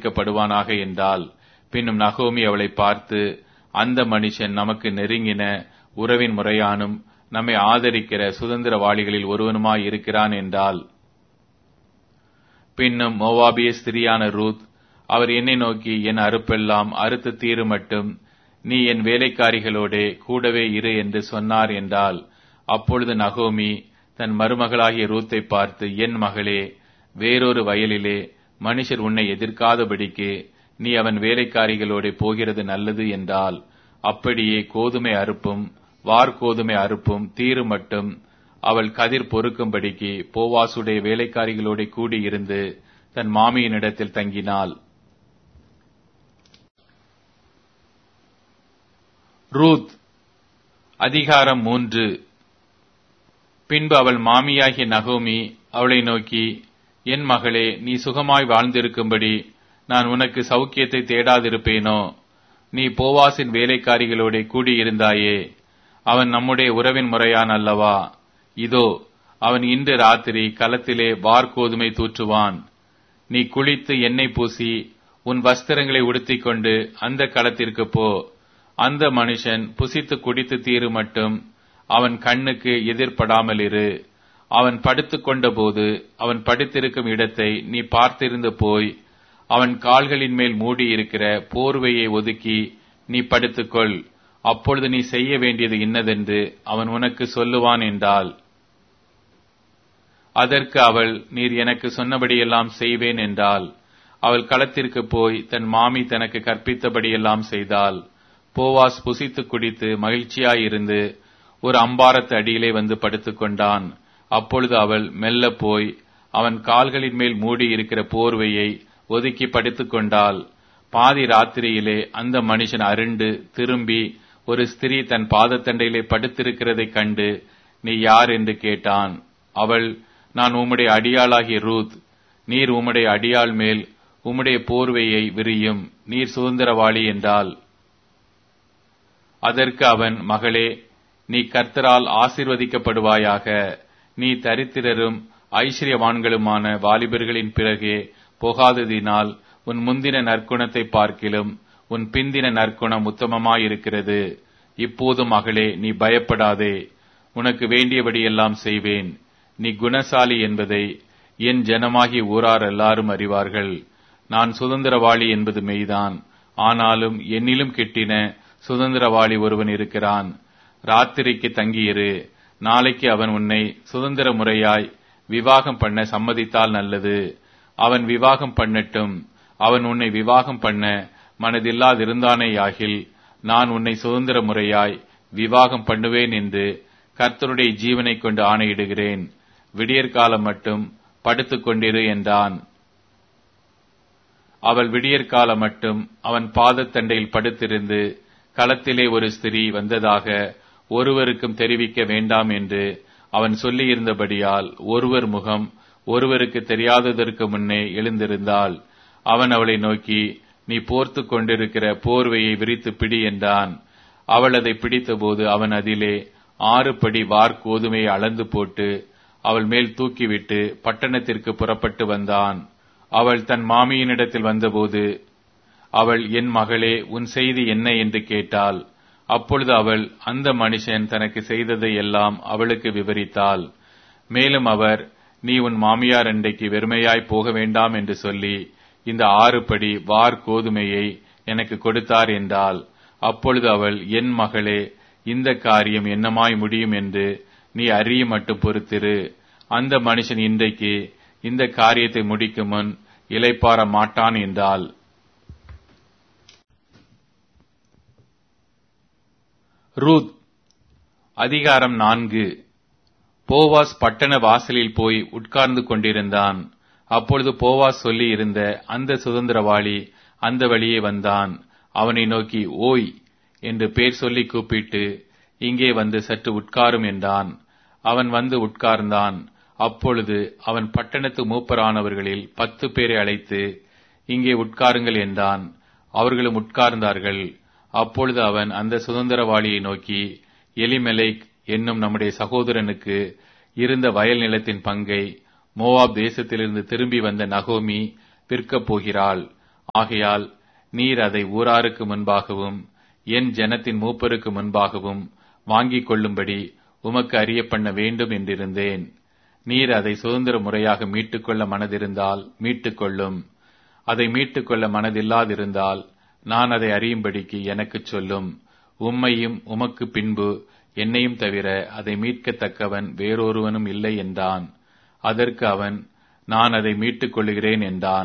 ஆசீர்வதிக்கப்படுவானாக என்றால் பின்னும் நகோமி அவளை பார்த்து அந்த மனுஷன் நமக்கு நெருங்கின உறவின் முறையானும் நம்மை ஆதரிக்கிற சுதந்திரவாளிகளில் ஒருவனுமாய் இருக்கிறான் என்றால் பின்னும் மோவாபிய ஸ்திரியான ரூத் அவர் என்னை நோக்கி என் அறுப்பெல்லாம் அறுத்து தீரு மட்டும் நீ என் வேலைக்காரிகளோடே கூடவே இரு என்று சொன்னார் என்றால் அப்பொழுது நகோமி தன் மருமகளாகிய ரூத்தை பார்த்து என் மகளே வேறொரு வயலிலே மனுஷர் உன்னை எதிர்க்காதபடிக்கு நீ அவன் வேலைக்காரிகளோடே போகிறது நல்லது என்றால் அப்படியே கோதுமை அறுப்பும் வார்கோதுமை அறுப்பும் தீரு மட்டும் அவள் கதிர் பொறுக்கும்படிக்கு போவாசுடைய வேலைக்காரிகளோட கூடியிருந்து தன் மாமியினிடத்தில் தங்கினாள் ரூத் அதிகாரம் மூன்று பின்பு அவள் மாமியாகிய நகோமி அவளை நோக்கி என் மகளே நீ சுகமாய் வாழ்ந்திருக்கும்படி நான் உனக்கு சௌக்கியத்தை தேடாதிருப்பேனோ நீ போவாசின் வேலைக்காரிகளோட கூடியிருந்தாயே அவன் நம்முடைய உறவின் முறையான் அல்லவா இதோ அவன் இன்று ராத்திரி களத்திலே வார்கோதுமை தூற்றுவான் நீ குளித்து எண்ணெய் பூசி உன் வஸ்திரங்களை உடுத்திக் கொண்டு அந்த களத்திற்கு போ அந்த மனுஷன் புசித்து குடித்து தீரு மட்டும் அவன் கண்ணுக்கு எதிர்படாமல் இரு அவன் படுத்துக் கொண்டபோது அவன் படுத்திருக்கும் இடத்தை நீ பார்த்திருந்து போய் அவன் கால்களின் மேல் மூடி இருக்கிற போர்வையை ஒதுக்கி நீ படுத்துக்கொள் அப்பொழுது நீ செய்ய வேண்டியது இன்னதென்று அவன் உனக்கு சொல்லுவான் என்றாள் அதற்கு அவள் நீர் எனக்கு சொன்னபடியெல்லாம் செய்வேன் என்றாள் அவள் களத்திற்கு போய் தன் மாமி தனக்கு கற்பித்தபடியெல்லாம் செய்தாள் போவாஸ் புசித்து குடித்து மகிழ்ச்சியாயிருந்து ஒரு அம்பாரத்து அடியிலே வந்து படுத்துக்கொண்டான் அப்பொழுது அவள் மெல்ல போய் அவன் கால்களின் மேல் மூடி இருக்கிற போர்வையை ஒதுக்கி படுத்துக் கொண்டாள் பாதி ராத்திரியிலே அந்த மனுஷன் அருண்டு திரும்பி ஒரு ஸ்திரீ தன் பாதத்தண்டையிலே படுத்திருக்கிறதைக் கண்டு நீ யார் என்று கேட்டான் அவள் நான் உம்முடைய அடியாளாகிய ரூத் நீர் உம்முடைய அடியாள் மேல் உம்முடைய போர்வையை விரியும் நீர் சுதந்திரவாளி என்றாள் அதற்கு அவன் மகளே நீ கர்த்தரால் ஆசிர்வதிக்கப்படுவாயாக நீ தரித்திரரும் ஐஸ்வர்யவான்களுமான வாலிபர்களின் பிறகே போகாததினால் உன் முந்தின நற்குணத்தை பார்க்கிலும் உன் பிந்தின நற்குணம் உத்தமமாயிருக்கிறது இப்போதும் மகளே நீ பயப்படாதே உனக்கு வேண்டியபடியெல்லாம் செய்வேன் நீ குணசாலி என்பதை என் ஜனமாகி ஊரார் எல்லாரும் அறிவார்கள் நான் சுதந்திரவாளி என்பது மெய்தான் ஆனாலும் என்னிலும் கிட்டின சுதந்திரவாளி ஒருவன் இருக்கிறான் ராத்திரிக்கு தங்கியிரு நாளைக்கு அவன் உன்னை சுதந்திர முறையாய் விவாகம் பண்ண சம்மதித்தால் நல்லது அவன் விவாகம் பண்ணட்டும் அவன் உன்னை விவாகம் பண்ண மனதில்லாதிருந்தானேயாகில் நான் உன்னை சுதந்திர முறையாய் விவாகம் பண்ணுவேன் என்று கர்த்தருடைய ஜீவனை கொண்டு ஆணையிடுகிறேன் விடியற்காலம் மட்டும் படுத்துக் கொண்டிரு என்றான் அவள் விடியற்காலம் மட்டும் அவன் பாதத்தண்டையில் படுத்திருந்து களத்திலே ஒரு ஸ்திரீ வந்ததாக ஒருவருக்கும் தெரிவிக்க வேண்டாம் என்று அவன் சொல்லியிருந்தபடியால் ஒருவர் முகம் ஒருவருக்கு தெரியாததற்கு முன்னே எழுந்திருந்தாள் அவன் அவளை நோக்கி நீ போர்த்து கொண்டிருக்கிற போர்வையை விரித்து பிடி என்றான் அவள் அதை பிடித்தபோது அவன் அதிலே ஆறு படி வார் கோதுமையை அளந்து போட்டு அவள் மேல் தூக்கிவிட்டு பட்டணத்திற்கு புறப்பட்டு வந்தான் அவள் தன் மாமியினிடத்தில் வந்தபோது அவள் என் மகளே உன் செய்தி என்ன என்று கேட்டாள் அப்பொழுது அவள் அந்த மனுஷன் தனக்கு செய்ததை எல்லாம் அவளுக்கு விவரித்தாள் மேலும் அவர் நீ உன் மாமியார் அண்டைக்கு வெறுமையாய் போக வேண்டாம் என்று சொல்லி இந்த ஆறு படி வார் கோதுமையை எனக்கு கொடுத்தார் என்றால் அப்பொழுது அவள் என் மகளே இந்த காரியம் என்னமாய் முடியும் என்று நீ அறிய மட்டும் பொறுத்திரு அந்த மனுஷன் இன்றைக்கு இந்த காரியத்தை முடிக்கும் முன் இலைப்பார மாட்டான் என்றாள் ரூத் அதிகாரம் நான்கு போவாஸ் பட்டண வாசலில் போய் உட்கார்ந்து கொண்டிருந்தான் அப்பொழுது போவாஸ் சொல்லி இருந்த அந்த சுதந்திரவாளி அந்த வழியே வந்தான் அவனை நோக்கி ஓய் என்று பேர் சொல்லி கூப்பிட்டு இங்கே வந்து சற்று உட்காரும் என்றான் அவன் வந்து உட்கார்ந்தான் அப்பொழுது அவன் பட்டணத்து மூப்பரானவர்களில் பத்து பேரை அழைத்து இங்கே உட்காருங்கள் என்றான் அவர்களும் உட்கார்ந்தார்கள் அப்பொழுது அவன் அந்த சுதந்திரவாளியை நோக்கி எலிமெலைக் என்னும் நம்முடைய சகோதரனுக்கு இருந்த வயல் நிலத்தின் பங்கை மோவாப் தேசத்திலிருந்து திரும்பி வந்த நகோமி விற்கப் போகிறாள் ஆகையால் நீர் அதை ஊராருக்கு முன்பாகவும் என் ஜனத்தின் மூப்பருக்கு முன்பாகவும் வாங்கிக் கொள்ளும்படி உமக்கு அறிய பண்ண வேண்டும் என்றிருந்தேன் நீர் அதை சுதந்திர முறையாக மீட்டுக்கொள்ள மனதிருந்தால் மீட்டுக்கொள்ளும் அதை மீட்டுக்கொள்ள மனதில்லாதிருந்தால் நான் அதை அறியும்படிக்கு எனக்குச் சொல்லும் உம்மையும் உமக்கு பின்பு என்னையும் தவிர அதை மீட்கத்தக்கவன் வேறொருவனும் இல்லை என்றான் அதற்கு அவன் நான் அதை மீட்டுக் கொள்ளுகிறேன் என்றான்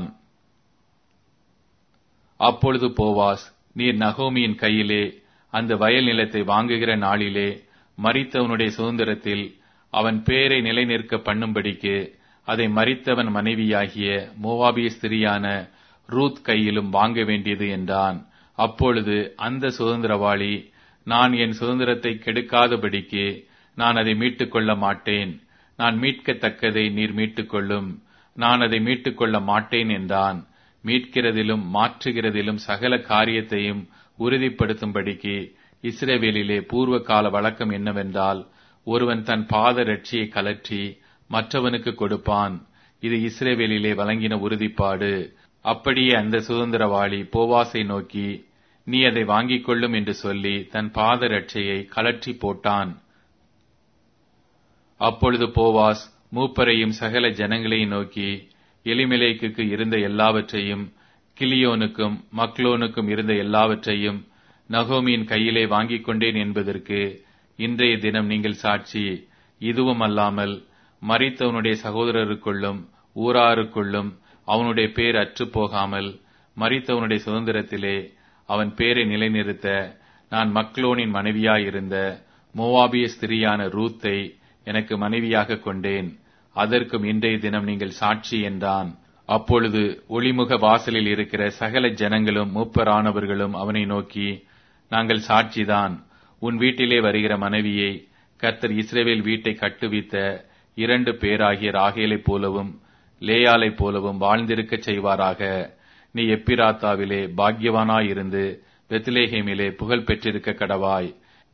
அப்பொழுது போவாஸ் நீர் நகோமியின் கையிலே அந்த வயல் நிலத்தை வாங்குகிற நாளிலே மறித்தவனுடைய சுதந்திரத்தில் அவன் பேரை நிலைநிற்க பண்ணும்படிக்கு அதை மறித்தவன் மனைவியாகிய மோவாபிய ஸ்திரியான ரூத் கையிலும் வாங்க வேண்டியது என்றான் அப்பொழுது அந்த சுதந்திரவாளி நான் என் சுதந்திரத்தை கெடுக்காதபடிக்கு நான் அதை மீட்டுக் கொள்ள மாட்டேன் நான் மீட்கத்தக்கதை நீர் மீட்டுக்கொள்ளும் நான் அதை மீட்டுக்கொள்ள மாட்டேன் என்றான் மீட்கிறதிலும் மாற்றுகிறதிலும் சகல காரியத்தையும் உறுதிப்படுத்தும்படிக்கு இஸ்ரேவேலிலே பூர்வ கால வழக்கம் என்னவென்றால் ஒருவன் தன் பாத ரட்சியை கலற்றி மற்றவனுக்கு கொடுப்பான் இது இஸ்ரேவேலிலே வழங்கின உறுதிப்பாடு அப்படியே அந்த சுதந்திரவாளி போவாசை நோக்கி நீ அதை வாங்கிக் கொள்ளும் என்று சொல்லி தன் பாத ரட்சையை கலற்றி போட்டான் அப்பொழுது போவாஸ் மூப்பரையும் சகல ஜனங்களையும் நோக்கி எலிமெலேக்குக்கு இருந்த எல்லாவற்றையும் கிளியோனுக்கும் மக்லோனுக்கும் இருந்த எல்லாவற்றையும் நகோமியின் கையிலே வாங்கிக் கொண்டேன் என்பதற்கு இன்றைய தினம் நீங்கள் சாட்சி இதுவும் அல்லாமல் மறித்தவனுடைய சகோதரருக்குள்ளும் ஊராருக்குள்ளும் அவனுடைய பேர் அற்று போகாமல் மறித்தவனுடைய சுதந்திரத்திலே அவன் பேரை நிலைநிறுத்த நான் மக்லோனின் மனைவியாயிருந்த மோவாபிய ஸ்திரியான ரூத்தை எனக்கு மனைவியாக கொண்டேன் அதற்கும் இன்றைய தினம் நீங்கள் சாட்சி என்றான் அப்பொழுது ஒளிமுக வாசலில் இருக்கிற சகல ஜனங்களும் மூப்பரானவர்களும் அவனை நோக்கி நாங்கள் சாட்சிதான் உன் வீட்டிலே வருகிற மனைவியை கர்த்தர் இஸ்ரேவேல் வீட்டை கட்டுவித்த இரண்டு பேராகிய ராகேலைப் போலவும் லேயாலைப் போலவும் வாழ்ந்திருக்கச் செய்வாராக நீ எப்பிராத்தாவிலே பாக்யவானாயிருந்து பெத்லேஹேமிலே புகழ் பெற்றிருக்க கடவாய்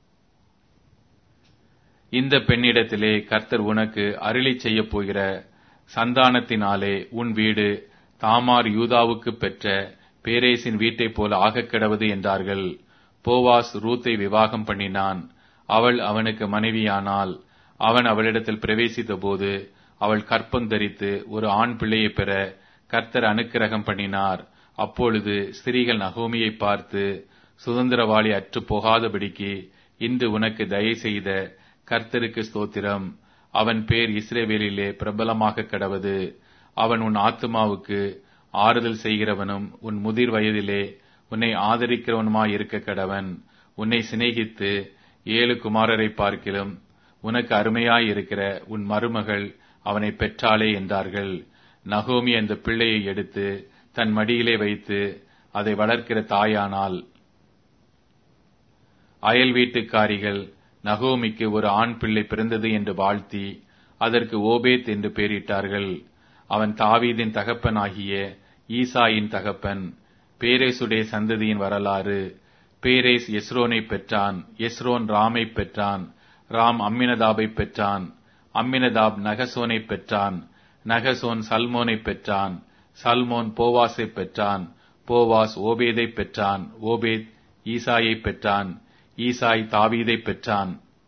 இந்த பெண்ணிடத்திலே கர்த்தர் உனக்கு அருளி செய்யப் போகிற சந்தானத்தினாலே உன் வீடு தாமார் யூதாவுக்கு பெற்ற பேரேசின் வீட்டைப் போல ஆகக் கிடவது என்றார்கள் போவாஸ் ரூத்தை விவாகம் பண்ணினான் அவள் அவனுக்கு மனைவியானால் அவன் அவளிடத்தில் பிரவேசித்த போது அவள் கற்பம் தரித்து ஒரு ஆண் பிள்ளையை பெற கர்த்தர் அனுக்கிரகம் பண்ணினார் அப்பொழுது ஸ்திரீகள் நகோமியை பார்த்து சுதந்திரவாளி அற்று போகாதபடிக்கு இன்று உனக்கு தயை செய்த கர்த்தருக்கு ஸ்தோத்திரம் அவன் பேர் இஸ்ரேவேலிலே பிரபலமாக கடவது அவன் உன் ஆத்துமாவுக்கு ஆறுதல் செய்கிறவனும் உன் முதிர் வயதிலே உன்னை ஆதரிக்கிறவனுமாய் இருக்க கடவன் உன்னை சிநேகித்து ஏழு குமாரரை பார்க்கிலும் உனக்கு அருமையாய் இருக்கிற உன் மருமகள் அவனை பெற்றாளே என்றார்கள் நகோமி அந்த பிள்ளையை எடுத்து தன் மடியிலே வைத்து அதை வளர்க்கிற தாயானால் அயல் வீட்டுக்காரிகள் நகோமிக்கு ஒரு ஆண் பிள்ளை பிறந்தது என்று வாழ்த்தி அதற்கு ஓபேத் என்று பெயரிட்டார்கள் அவன் தாவீதின் தகப்பனாகிய ஈசாயின் தகப்பன் பேரேசுடைய சந்ததியின் வரலாறு பேரேஸ் எஸ்ரோனை பெற்றான் எஸ்ரோன் ராமை பெற்றான் ராம் அம்மினதாபை பெற்றான் அம்மினதாப் நகசோனை பெற்றான் நகசோன் சல்மோனை பெற்றான் சல்மோன் போவாஸை பெற்றான் போவாஸ் ஓபேதை பெற்றான் ஓபேத் ஈசாயை பெற்றான் ஈசாய் தாவீதை பெற்றான்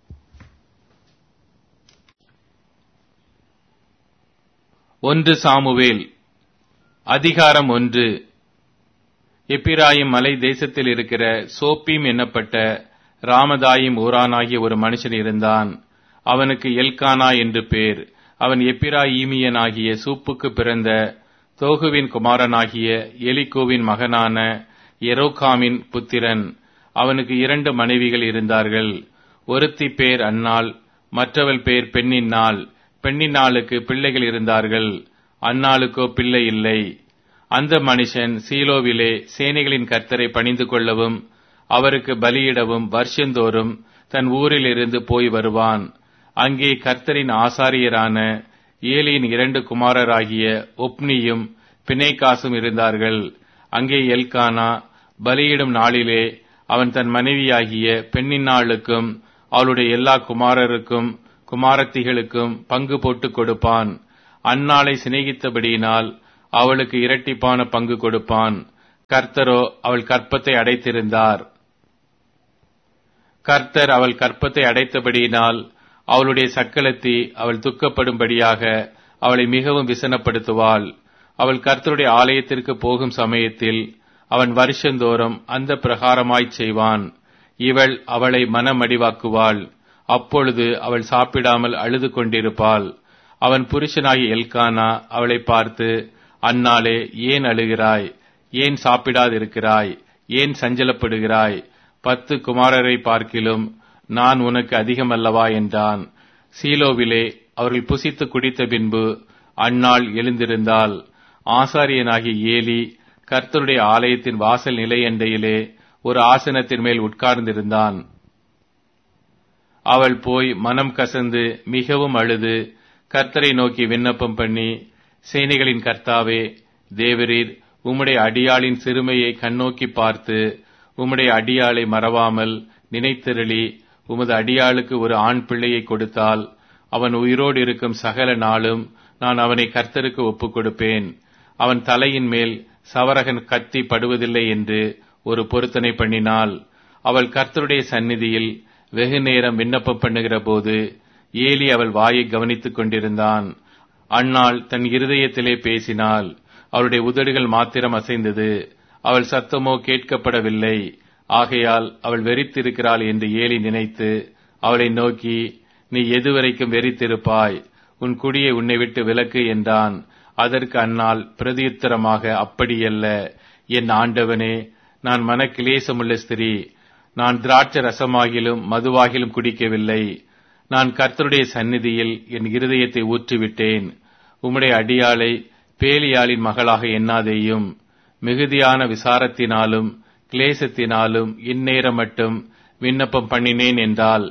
ஒன்று சாமுவேல் அதிகாரம் ஒன்று எப்பிராயிம் மலை தேசத்தில் இருக்கிற சோப்பீம் என்னப்பட்ட ராமதாயிம் ஊரானாகிய ஒரு மனுஷன் இருந்தான் அவனுக்கு எல்கானா என்று பேர் அவன் எப்பிராயீமியனாகிய சூப்புக்கு பிறந்த தோகுவின் குமாரனாகிய எலிகோவின் மகனான எரோகாமின் புத்திரன் அவனுக்கு இரண்டு மனைவிகள் இருந்தார்கள் ஒருத்தி பேர் அன்னாள் மற்றவள் பேர் பெண்ணின்னாள் பெண்ணின்னாளுக்கு பிள்ளைகள் இருந்தார்கள் அன்னாளுக்கோ பிள்ளை இல்லை அந்த மனுஷன் சீலோவிலே சேனைகளின் கர்த்தரை பணிந்து கொள்ளவும் அவருக்கு பலியிடவும் வருஷந்தோறும் தன் ஊரில் இருந்து போய் வருவான் அங்கே கர்த்தரின் ஆசாரியரான ஏலியின் இரண்டு குமாரராகிய ஒப்னியும் பிணைக்காசும் இருந்தார்கள் அங்கே எல்கானா பலியிடும் நாளிலே அவன் தன் மனைவியாகிய பெண்ணின்னாளுக்கும் அவளுடைய எல்லா குமாரருக்கும் குமாரத்திகளுக்கும் பங்கு போட்டுக் கொடுப்பான் அந்நாளை சிநேகித்தபடியினால் அவளுக்கு இரட்டிப்பான பங்கு கொடுப்பான் கர்த்தரோ அவள் கற்பத்தை அடைத்திருந்தார் கர்த்தர் அவள் கற்பத்தை அடைத்தபடியினால் அவளுடைய சக்களத்தி அவள் துக்கப்படும்படியாக அவளை மிகவும் விசனப்படுத்துவாள் அவள் கர்த்தருடைய ஆலயத்திற்கு போகும் சமயத்தில் அவன் வருஷந்தோறும் அந்த பிரகாரமாய்ச் செய்வான் இவள் அவளை மனமடிவாக்குவாள் அப்பொழுது அவள் சாப்பிடாமல் அழுது கொண்டிருப்பாள் அவன் புருஷனாகி எல்கானா அவளை பார்த்து அன்னாலே ஏன் அழுகிறாய் ஏன் சாப்பிடாதிருக்கிறாய் ஏன் சஞ்சலப்படுகிறாய் பத்து குமாரரை பார்க்கிலும் நான் உனக்கு அதிகமல்லவா என்றான் சீலோவிலே அவர்கள் புசித்து குடித்த பின்பு அன்னாள் எழுந்திருந்தால் ஆசாரியனாகி ஏலி கர்த்தருடைய ஆலயத்தின் வாசல் நிலையண்டையிலே ஒரு ஆசனத்தின் மேல் உட்கார்ந்திருந்தான் அவள் போய் மனம் கசந்து மிகவும் அழுது கர்த்தரை நோக்கி விண்ணப்பம் பண்ணி சேனைகளின் கர்த்தாவே தேவரீர் உம்முடைய அடியாளின் சிறுமையை கண்ணோக்கி பார்த்து உம்முடைய அடியாளை மறவாமல் நினைத்திரளி உமது அடியாளுக்கு ஒரு ஆண் பிள்ளையை கொடுத்தால் அவன் உயிரோடு இருக்கும் சகல நாளும் நான் அவனை கர்த்தருக்கு ஒப்புக் கொடுப்பேன் அவன் தலையின் மேல் சவரகன் கத்தி படுவதில்லை என்று ஒரு பொருத்தனை பண்ணினாள் அவள் கர்த்தருடைய சந்நிதியில் வெகு நேரம் விண்ணப்பம் பண்ணுகிற போது ஏலி அவள் வாயை கவனித்துக் கொண்டிருந்தான் அன்னாள் தன் இருதயத்திலே பேசினாள் அவளுடைய உதடுகள் மாத்திரம் அசைந்தது அவள் சத்தமோ கேட்கப்படவில்லை ஆகையால் அவள் வெறித்திருக்கிறாள் என்று ஏலி நினைத்து அவளை நோக்கி நீ எதுவரைக்கும் வெறித்திருப்பாய் உன் குடியை உன்னை விட்டு விலக்கு என்றான் அதற்கு அன்னால் பிரதியுத்தரமாக அப்படியல்ல என் ஆண்டவனே நான் மனக்கிலேசமுள்ள ஸ்திரீ நான் திராட்ச ரசமாகிலும் மதுவாகிலும் குடிக்கவில்லை நான் கர்த்தருடைய சந்நிதியில் என் இருதயத்தை ஊற்றிவிட்டேன் உம்முடைய அடியாளை பேலியாளின் மகளாக எண்ணாதேயும் மிகுதியான விசாரத்தினாலும் கிளேசத்தினாலும் இந்நேரம் மட்டும் விண்ணப்பம் பண்ணினேன் என்றால்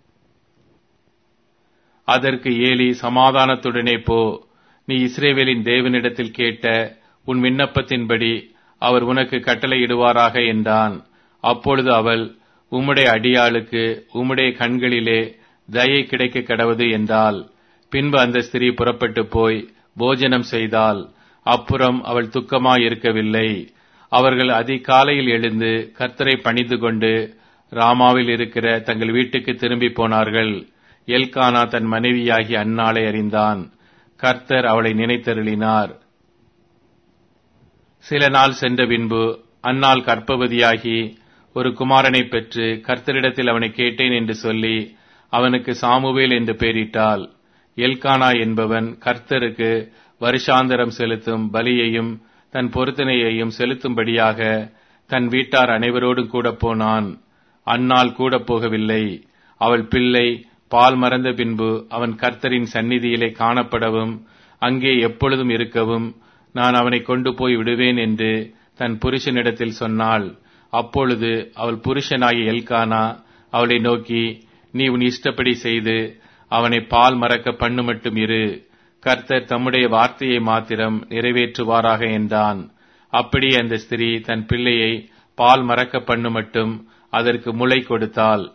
அதற்கு ஏலி சமாதானத்துடனே போ நீ இஸ்ரேவேலின் தேவனிடத்தில் கேட்ட உன் விண்ணப்பத்தின்படி அவர் உனக்கு கட்டளையிடுவாராக என்றான் அப்பொழுது அவள் உம்முடைய அடியாளுக்கு உம்முடைய கண்களிலே தயை கிடைக்க கடவது என்றால் பின்பு அந்த ஸ்திரீ புறப்பட்டு போய் போஜனம் செய்தால் அப்புறம் அவள் துக்கமாயிருக்கவில்லை அவர்கள் அதிகாலையில் எழுந்து கர்த்தரை பணிந்து கொண்டு ராமாவில் இருக்கிற தங்கள் வீட்டுக்கு திரும்பி போனார்கள் எல்கானா தன் மனைவியாகி அந்நாளை அறிந்தான் கர்த்தர் அவளை நினைத்தருளினார் சில நாள் சென்ற பின்பு அந்நாள் கற்பவதியாகி ஒரு குமாரனை பெற்று கர்த்தரிடத்தில் அவனை கேட்டேன் என்று சொல்லி அவனுக்கு சாமுவேல் என்று பெயரிட்டாள் எல்கானா என்பவன் கர்த்தருக்கு வருஷாந்தரம் செலுத்தும் பலியையும் தன் பொருத்தனையையும் செலுத்தும்படியாக தன் வீட்டார் அனைவரோடும் கூட போனான் அந்நாள் கூட போகவில்லை அவள் பிள்ளை பால் மறந்த பின்பு அவன் கர்த்தரின் சந்நிதியிலே காணப்படவும் அங்கே எப்பொழுதும் இருக்கவும் நான் அவனை கொண்டு போய் விடுவேன் என்று தன் புருஷனிடத்தில் சொன்னாள் அப்பொழுது அவள் புருஷனாகி எல்கானா அவளை நோக்கி நீ உன் இஷ்டப்படி செய்து அவனை பால் மறக்க பண்ணு மட்டும் இரு கர்த்தர் தம்முடைய வார்த்தையை மாத்திரம் நிறைவேற்றுவாராக என்றான் அப்படி அந்த ஸ்திரீ தன் பிள்ளையை பால் மறக்க பண்ணு மட்டும் அதற்கு முளை கொடுத்தாள்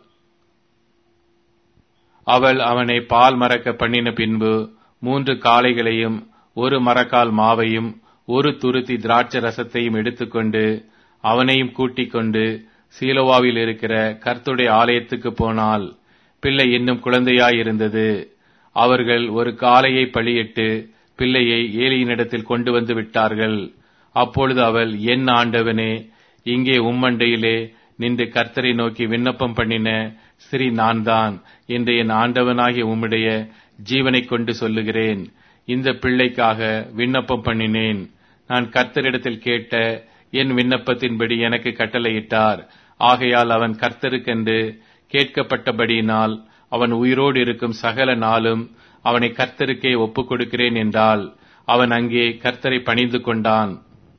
அவள் அவனை பால் மறக்க பண்ணின பின்பு மூன்று காளைகளையும் ஒரு மரக்கால் மாவையும் ஒரு துருத்தி திராட்சை ரசத்தையும் எடுத்துக்கொண்டு அவனையும் கூட்டிக் கொண்டு சீலோவாவில் இருக்கிற கர்த்துடைய ஆலயத்துக்கு போனால் பிள்ளை இன்னும் குழந்தையாயிருந்தது அவர்கள் ஒரு காளையை பழியிட்டு பிள்ளையை ஏலியினிடத்தில் கொண்டு வந்து விட்டார்கள் அப்பொழுது அவள் என் ஆண்டவனே இங்கே உம்மண்டையிலே நின்று கர்த்தரை நோக்கி விண்ணப்பம் பண்ணின ஸ்ரீ நான் தான் என்று என் ஆண்டவனாகிய உம்முடைய ஜீவனைக் கொண்டு சொல்லுகிறேன் இந்த பிள்ளைக்காக விண்ணப்பம் பண்ணினேன் நான் கர்த்தரிடத்தில் கேட்ட என் விண்ணப்பத்தின்படி எனக்கு கட்டளையிட்டார் ஆகையால் அவன் கர்த்தருக்கென்று கேட்கப்பட்டபடியினால் அவன் உயிரோடு இருக்கும் சகல நாளும் அவனை கர்த்தருக்கே ஒப்புக் கொடுக்கிறேன் என்றால் அவன் அங்கே கர்த்தரை பணிந்து கொண்டான்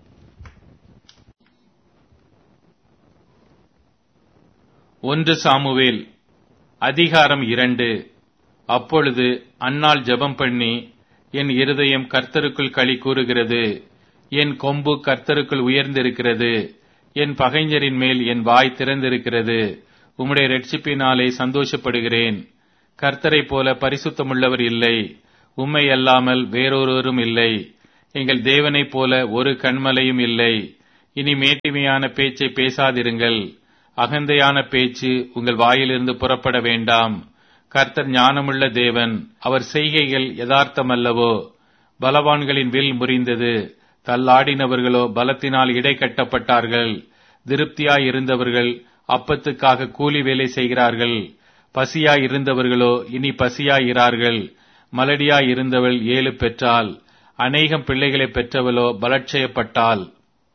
ஒன்று சாமுவேல் அதிகாரம் இரண்டு அப்பொழுது அன்னாள் ஜெபம் பண்ணி என் இருதயம் கர்த்தருக்குள் களி கூறுகிறது என் கொம்பு கர்த்தருக்குள் உயர்ந்திருக்கிறது என் பகைஞரின் மேல் என் வாய் திறந்திருக்கிறது உம்முடைய ரட்சிப்பினாலே சந்தோஷப்படுகிறேன் கர்த்தரைப் போல பரிசுத்தமுள்ளவர் இல்லை உம்மை அல்லாமல் வேறொருவரும் இல்லை எங்கள் தேவனைப் போல ஒரு கண்மலையும் இல்லை இனி மேட்டிமையான பேச்சை பேசாதிருங்கள் அகந்தையான பேச்சு உங்கள் வாயிலிருந்து புறப்பட வேண்டாம் கர்த்தர் ஞானமுள்ள தேவன் அவர் செய்கைகள் யதார்த்தமல்லவோ பலவான்களின் வில் முறிந்தது தள்ளாடினவர்களோ பலத்தினால் இடை கட்டப்பட்டார்கள் திருப்தியாய் இருந்தவர்கள் அப்பத்துக்காக கூலி வேலை செய்கிறார்கள் பசியாய் இருந்தவர்களோ இனி பசியாயிரார்கள் மலடியாய் இருந்தவள் ஏழு பெற்றாள் அநேகம் பிள்ளைகளை பெற்றவளோ பலட்சயப்பட்டாள்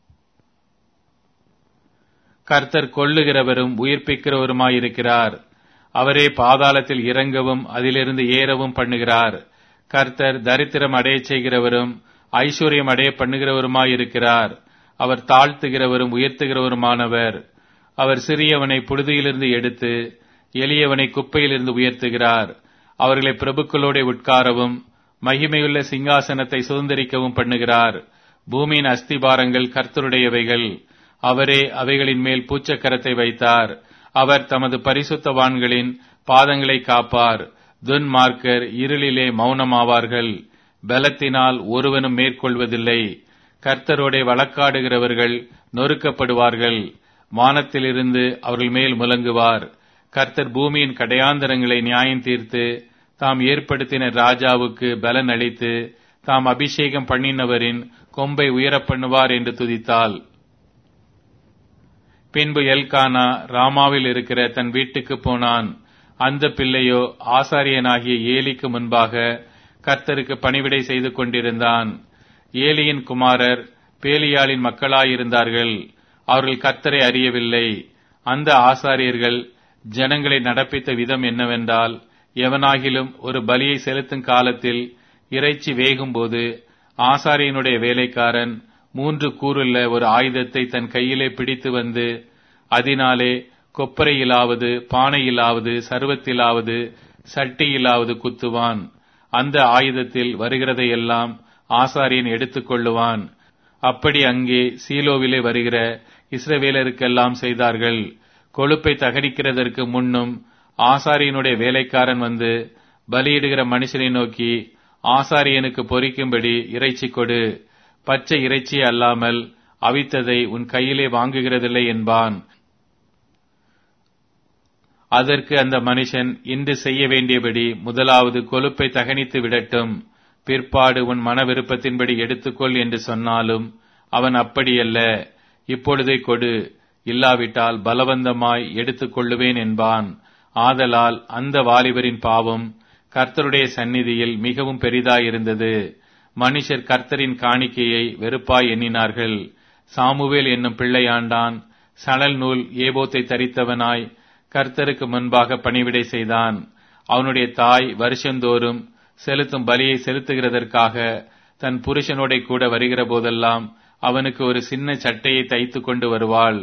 கர்த்தர் கொள்ளுகிறவரும் உயிர்ப்பிக்கிறவருமாயிருக்கிறார் அவரே பாதாளத்தில் இறங்கவும் அதிலிருந்து ஏறவும் பண்ணுகிறார் கர்த்தர் தரித்திரம் அடையச் செய்கிறவரும் ஐஸ்வர்யம் அடைய பண்ணுகிறவருமாயிருக்கிறார் அவர் தாழ்த்துகிறவரும் உயர்த்துகிறவருமானவர் அவர் சிறியவனை புழுதியிலிருந்து எடுத்து எளியவனை குப்பையிலிருந்து உயர்த்துகிறார் அவர்களை பிரபுக்களோட உட்காரவும் மகிமையுள்ள சிங்காசனத்தை சுதந்திரிக்கவும் பண்ணுகிறார் பூமியின் அஸ்திபாரங்கள் கர்த்தருடையவைகள் அவரே அவைகளின் மேல் பூச்சக்கரத்தை வைத்தார் அவர் தமது பரிசுத்தவான்களின் பாதங்களை காப்பார் துன்மார்க்கர் இருளிலே மௌனமாவார்கள் பலத்தினால் ஒருவனும் மேற்கொள்வதில்லை கர்த்தரோடே வழக்காடுகிறவர்கள் நொறுக்கப்படுவார்கள் வானத்திலிருந்து அவர்கள் மேல் முழங்குவார் கர்த்தர் பூமியின் கடையாந்தரங்களை நியாயம் தீர்த்து தாம் ஏற்படுத்தின ராஜாவுக்கு பலன் அளித்து தாம் அபிஷேகம் பண்ணினவரின் கொம்பை உயரப் பண்ணுவார் என்று துதித்தாள் பின்பு எல்கானா ராமாவில் இருக்கிற தன் வீட்டுக்கு போனான் அந்த பிள்ளையோ ஆசாரியனாகிய ஏலிக்கு முன்பாக கர்த்தருக்கு பணிவிடை செய்து கொண்டிருந்தான் ஏலியின் குமாரர் பேலியாளின் மக்களாயிருந்தார்கள் அவர்கள் கர்த்தரை அறியவில்லை அந்த ஆசாரியர்கள் ஜனங்களை நடப்பித்த விதம் என்னவென்றால் எவனாகிலும் ஒரு பலியை செலுத்தும் காலத்தில் இறைச்சி வேகும்போது ஆசாரியனுடைய வேலைக்காரன் மூன்று கூறுள்ள ஒரு ஆயுதத்தை தன் கையிலே பிடித்து வந்து அதனாலே கொப்பரையிலாவது பானையிலாவது சர்வத்திலாவது சட்டியிலாவது குத்துவான் அந்த ஆயுதத்தில் வருகிறதையெல்லாம் ஆசாரியன் எடுத்துக்கொள்ளுவான் அப்படி அங்கே சீலோவிலே வருகிற இஸ்ரவேலருக்கெல்லாம் செய்தார்கள் கொழுப்பை தகனிக்கிறதற்கு முன்னும் ஆசாரியனுடைய வேலைக்காரன் வந்து பலியிடுகிற மனுஷனை நோக்கி ஆசாரியனுக்கு பொறிக்கும்படி இறைச்சி கொடு பச்சை இறைச்சி அல்லாமல் அவித்ததை உன் கையிலே வாங்குகிறதில்லை என்பான் அதற்கு அந்த மனுஷன் இன்று செய்ய வேண்டியபடி முதலாவது கொழுப்பை தகனித்து விடட்டும் பிற்பாடு உன் மன விருப்பத்தின்படி எடுத்துக்கொள் என்று சொன்னாலும் அவன் அப்படியல்ல இப்பொழுதே கொடு இல்லாவிட்டால் பலவந்தமாய் எடுத்துக் கொள்ளுவேன் என்பான் ஆதலால் அந்த வாலிபரின் பாவம் கர்த்தருடைய சந்நிதியில் மிகவும் பெரிதாயிருந்தது மனுஷர் கர்த்தரின் காணிக்கையை வெறுப்பாய் எண்ணினார்கள் சாமுவேல் என்னும் பிள்ளையாண்டான் சணல் நூல் ஏபோத்தை தரித்தவனாய் கர்த்தருக்கு முன்பாக பணிவிடை செய்தான் அவனுடைய தாய் வருஷந்தோறும் செலுத்தும் பலியை செலுத்துகிறதற்காக தன் புருஷனோட கூட வருகிற போதெல்லாம் அவனுக்கு ஒரு சின்ன சட்டையை தைத்து கொண்டு வருவாள்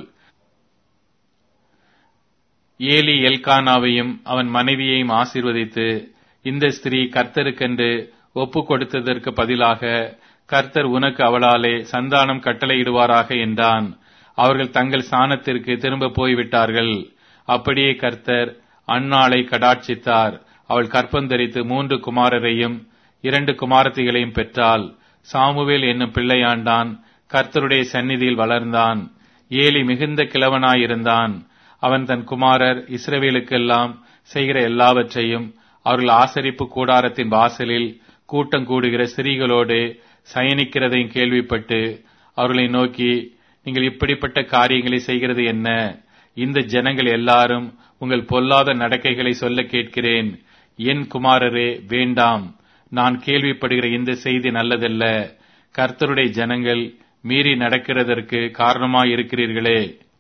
ஏலி எல்கானாவையும் அவன் மனைவியையும் ஆசீர்வதித்து இந்த ஸ்திரீ கர்த்தருக்கென்று ஒப்பு கொடுத்ததற்கு பதிலாக கர்த்தர் உனக்கு அவளாலே சந்தானம் கட்டளையிடுவாராக என்றான் அவர்கள் தங்கள் ஸ்தானத்திற்கு திரும்ப போய்விட்டார்கள் அப்படியே கர்த்தர் அன்னாளை கடாட்சித்தார் அவள் கற்பந்தரித்து மூன்று குமாரரையும் இரண்டு குமாரத்திகளையும் பெற்றாள் சாமுவேல் என்னும் பிள்ளையாண்டான் கர்த்தருடைய சந்நிதியில் வளர்ந்தான் ஏலி மிகுந்த கிழவனாயிருந்தான் அவன் தன் குமாரர் இஸ்ரவேலுக்கெல்லாம் செய்கிற எல்லாவற்றையும் அவர்கள் ஆசரிப்பு கூடாரத்தின் வாசலில் கூட்டம் கூடுகிற ஸ்திரீகளோடு சயனிக்கிறதையும் கேள்விப்பட்டு அவர்களை நோக்கி நீங்கள் இப்படிப்பட்ட காரியங்களை செய்கிறது என்ன இந்த ஜனங்கள் எல்லாரும் உங்கள் பொல்லாத நடக்கைகளை சொல்ல கேட்கிறேன் என் குமாரரே வேண்டாம் நான் கேள்விப்படுகிற இந்த செய்தி நல்லதல்ல கர்த்தருடைய ஜனங்கள் மீறி நடக்கிறதற்கு காரணமாய் இருக்கிறீர்களே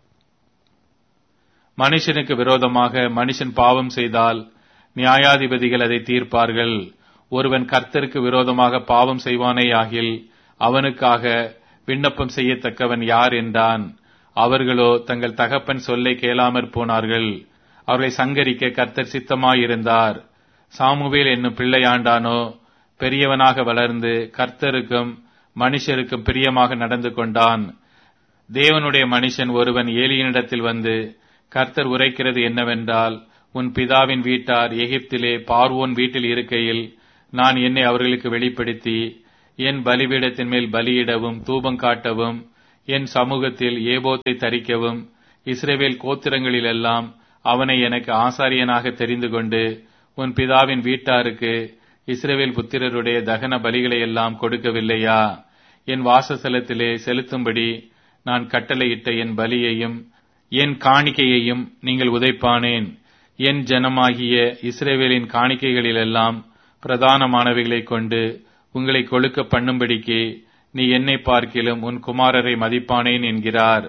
மனுஷனுக்கு விரோதமாக மனுஷன் பாவம் செய்தால் நியாயாதிபதிகள் அதை தீர்ப்பார்கள் ஒருவன் கர்த்தருக்கு விரோதமாக பாவம் செய்வானேயாகில் அவனுக்காக விண்ணப்பம் செய்யத்தக்கவன் யார் என்றான் அவர்களோ தங்கள் தகப்பன் சொல்லை கேளாமற் போனார்கள் அவர்களை சங்கரிக்க கர்த்தர் சித்தமாயிருந்தார் சாமுவேல் என்னும் பிள்ளையாண்டானோ பெரியவனாக வளர்ந்து கர்த்தருக்கும் மனுஷருக்கும் பிரியமாக நடந்து கொண்டான் தேவனுடைய மனுஷன் ஒருவன் ஏலியனிடத்தில் வந்து கர்த்தர் உரைக்கிறது என்னவென்றால் உன் பிதாவின் வீட்டார் எகிப்திலே பார்வோன் வீட்டில் இருக்கையில் நான் என்னை அவர்களுக்கு வெளிப்படுத்தி என் பலிபீடத்தின் மேல் பலியிடவும் தூபம் காட்டவும் என் சமூகத்தில் ஏபோத்தை தரிக்கவும் இஸ்ரவேல் கோத்திரங்களிலெல்லாம் அவனை எனக்கு ஆசாரியனாக தெரிந்து கொண்டு உன் பிதாவின் வீட்டாருக்கு இஸ்ரவேல் புத்திரருடைய தகன பலிகளை எல்லாம் கொடுக்கவில்லையா என் வாசஸ்தலத்திலே செலுத்தும்படி நான் கட்டளையிட்ட என் பலியையும் என் காணிக்கையையும் நீங்கள் உதைப்பானேன் என் ஜனமாகிய இஸ்ரேவேலின் காணிக்கைகளிலெல்லாம் பிரதானமானவைகளைக் கொண்டு உங்களை கொழுக்க பண்ணும்படிக்கு நீ என்னை பார்க்கிலும் உன் குமாரரை மதிப்பானேன் என்கிறார்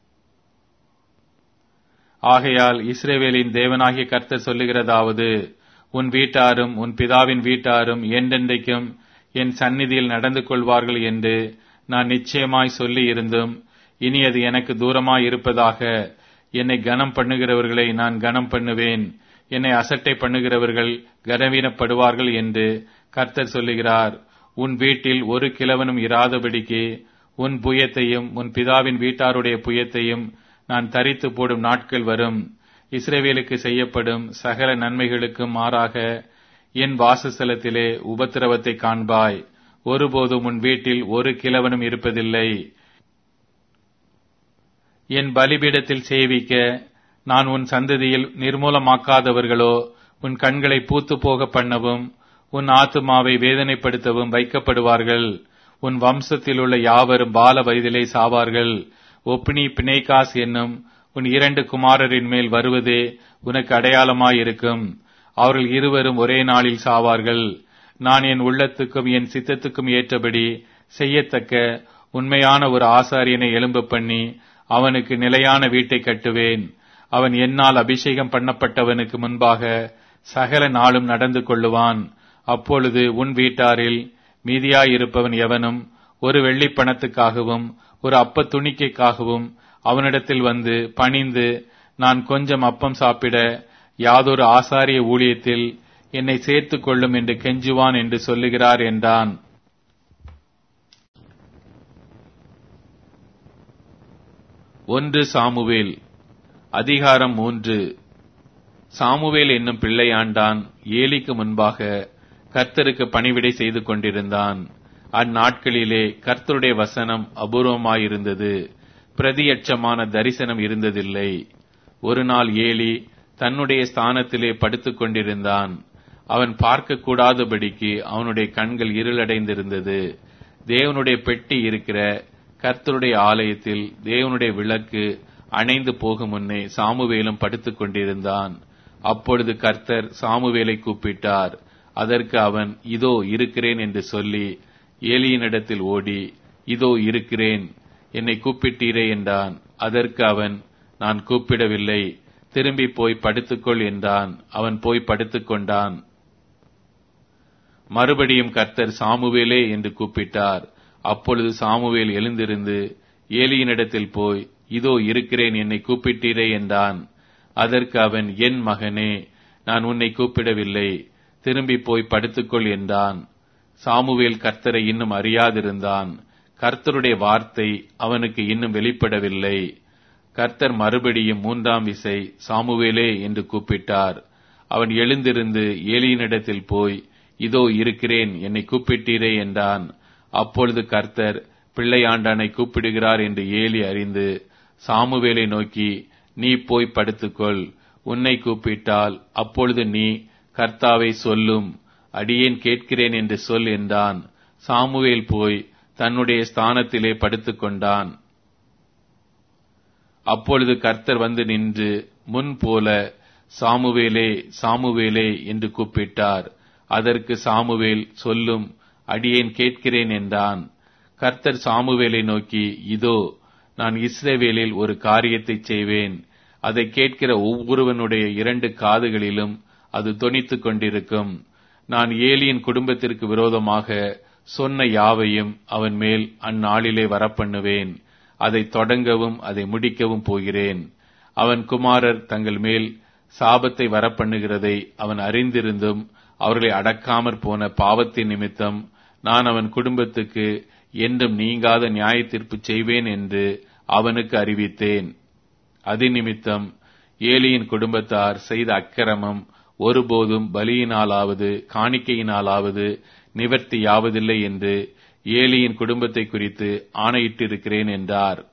ஆகையால் இஸ்ரேவேலின் தேவனாகிய கர்த்தர் சொல்லுகிறதாவது உன் வீட்டாரும் உன் பிதாவின் வீட்டாரும் என்றென்றைக்கும் என் சந்நிதியில் நடந்து கொள்வார்கள் என்று நான் நிச்சயமாய் சொல்லி இருந்தும் இனி அது எனக்கு தூரமாய் இருப்பதாக என்னை கனம் பண்ணுகிறவர்களை நான் கனம் பண்ணுவேன் என்னை அசட்டை பண்ணுகிறவர்கள் கனவீனப்படுவார்கள் என்று கர்த்தர் சொல்லுகிறார் உன் வீட்டில் ஒரு கிழவனும் இராதபடிக்கு உன் புயத்தையும் உன் பிதாவின் வீட்டாருடைய புயத்தையும் நான் தரித்து போடும் நாட்கள் வரும் இஸ்ரேவேலுக்கு செய்யப்படும் சகல நன்மைகளுக்கும் மாறாக என் வாசஸ்தலத்திலே உபத்திரவத்தை காண்பாய் ஒருபோதும் உன் வீட்டில் ஒரு கிழவனும் இருப்பதில்லை என் பலிபீடத்தில் சேவிக்க நான் உன் சந்ததியில் நிர்மூலமாக்காதவர்களோ உன் கண்களை பூத்து போக பண்ணவும் உன் ஆத்துமாவை வேதனைப்படுத்தவும் வைக்கப்படுவார்கள் உன் வம்சத்தில் உள்ள யாவரும் பால வயதிலே சாவார்கள் ஒப்னி பிணைகாஸ் என்னும் உன் இரண்டு குமாரரின் மேல் வருவதே உனக்கு அடையாளமாயிருக்கும் அவர்கள் இருவரும் ஒரே நாளில் சாவார்கள் நான் என் உள்ளத்துக்கும் என் சித்தத்துக்கும் ஏற்றபடி செய்யத்தக்க உண்மையான ஒரு ஆசாரியனை எழும்ப பண்ணி அவனுக்கு நிலையான வீட்டை கட்டுவேன் அவன் என்னால் அபிஷேகம் பண்ணப்பட்டவனுக்கு முன்பாக சகல நாளும் நடந்து கொள்ளுவான் அப்பொழுது உன் வீட்டாரில் மீதியாயிருப்பவன் எவனும் ஒரு வெள்ளிப் பணத்துக்காகவும் ஒரு அப்ப துணிக்கைக்காகவும் அவனிடத்தில் வந்து பணிந்து நான் கொஞ்சம் அப்பம் சாப்பிட யாதொரு ஆசாரிய ஊழியத்தில் என்னை சேர்த்துக் கொள்ளும் என்று கெஞ்சுவான் என்று சொல்லுகிறார் என்றான் ஒன்று சாமுவேல் அதிகாரம் மூன்று சாமுவேல் என்னும் பிள்ளையாண்டான் ஏலிக்கு முன்பாக கர்த்தருக்கு பணிவிடை செய்து கொண்டிருந்தான் அந்நாட்களிலே கர்த்தருடைய வசனம் அபூர்வமாயிருந்தது பிரதியட்சமான தரிசனம் இருந்ததில்லை ஒரு நாள் ஏலி தன்னுடைய ஸ்தானத்திலே படுத்துக் கொண்டிருந்தான் அவன் பார்க்க கூடாதபடிக்கு அவனுடைய கண்கள் இருளடைந்திருந்தது தேவனுடைய பெட்டி இருக்கிற கர்த்தருடைய ஆலயத்தில் தேவனுடைய விளக்கு அணைந்து போகும் முன்னே சாமுவேலும் படுத்துக் கொண்டிருந்தான் அப்பொழுது கர்த்தர் சாமுவேலை கூப்பிட்டார் அதற்கு அவன் இதோ இருக்கிறேன் என்று சொல்லி ஏலியினிடத்தில் ஓடி இதோ இருக்கிறேன் என்னை கூப்பிட்டீரே என்றான் அதற்கு அவன் நான் கூப்பிடவில்லை திரும்பி போய் படுத்துக்கொள் என்றான் அவன் போய் படுத்துக் கொண்டான் மறுபடியும் கர்த்தர் சாமுவேலே என்று கூப்பிட்டார் அப்பொழுது சாமுவேல் எழுந்திருந்து ஏலியினிடத்தில் போய் இதோ இருக்கிறேன் என்னை கூப்பிட்டீரே என்றான் அதற்கு அவன் என் மகனே நான் உன்னை கூப்பிடவில்லை திரும்பி போய் படுத்துக்கொள் என்றான் சாமுவேல் கர்த்தரை இன்னும் அறியாதிருந்தான் கர்த்தருடைய வார்த்தை அவனுக்கு இன்னும் வெளிப்படவில்லை கர்த்தர் மறுபடியும் மூன்றாம் விசை சாமுவேலே என்று கூப்பிட்டார் அவன் எழுந்திருந்து ஏலியினிடத்தில் போய் இதோ இருக்கிறேன் என்னை கூப்பிட்டீரே என்றான் அப்பொழுது கர்த்தர் பிள்ளையாண்டானை கூப்பிடுகிறார் என்று ஏலி அறிந்து சாமுவேலை நோக்கி நீ போய் படுத்துக்கொள் உன்னை கூப்பிட்டால் அப்பொழுது நீ கர்த்தாவை சொல்லும் அடியேன் கேட்கிறேன் என்று சொல் என்றான் சாமுவேல் போய் தன்னுடைய ஸ்தானத்திலே படுத்துக் கொண்டான் அப்பொழுது கர்த்தர் வந்து நின்று முன் போல சாமுவேலே சாமுவேலே என்று கூப்பிட்டார் அதற்கு சாமுவேல் சொல்லும் அடியேன் கேட்கிறேன் என்றான் கர்த்தர் சாமுவேலை நோக்கி இதோ நான் இஸ்ரேவேலில் ஒரு காரியத்தை செய்வேன் அதை கேட்கிற ஒவ்வொருவனுடைய இரண்டு காதுகளிலும் அது தொனித்துக் கொண்டிருக்கும் நான் ஏலியின் குடும்பத்திற்கு விரோதமாக சொன்ன யாவையும் அவன் மேல் அந்நாளிலே வரப்பண்ணுவேன் அதை தொடங்கவும் அதை முடிக்கவும் போகிறேன் அவன் குமாரர் தங்கள் மேல் சாபத்தை வரப்பண்ணுகிறதை அவன் அறிந்திருந்தும் அவர்களை அடக்காமற் போன பாவத்தின் நிமித்தம் நான் அவன் குடும்பத்துக்கு என்றும் நீங்காத நியாய தீர்ப்பு செய்வேன் என்று அவனுக்கு அறிவித்தேன் அது நிமித்தம் ஏலியின் குடும்பத்தார் செய்த அக்கிரமம் ஒருபோதும் பலியினாலாவது காணிக்கையினாலாவது நிவர்த்தியாவதில்லை என்று ஏலியின் குடும்பத்தை குறித்து ஆணையிட்டிருக்கிறேன் என்றார்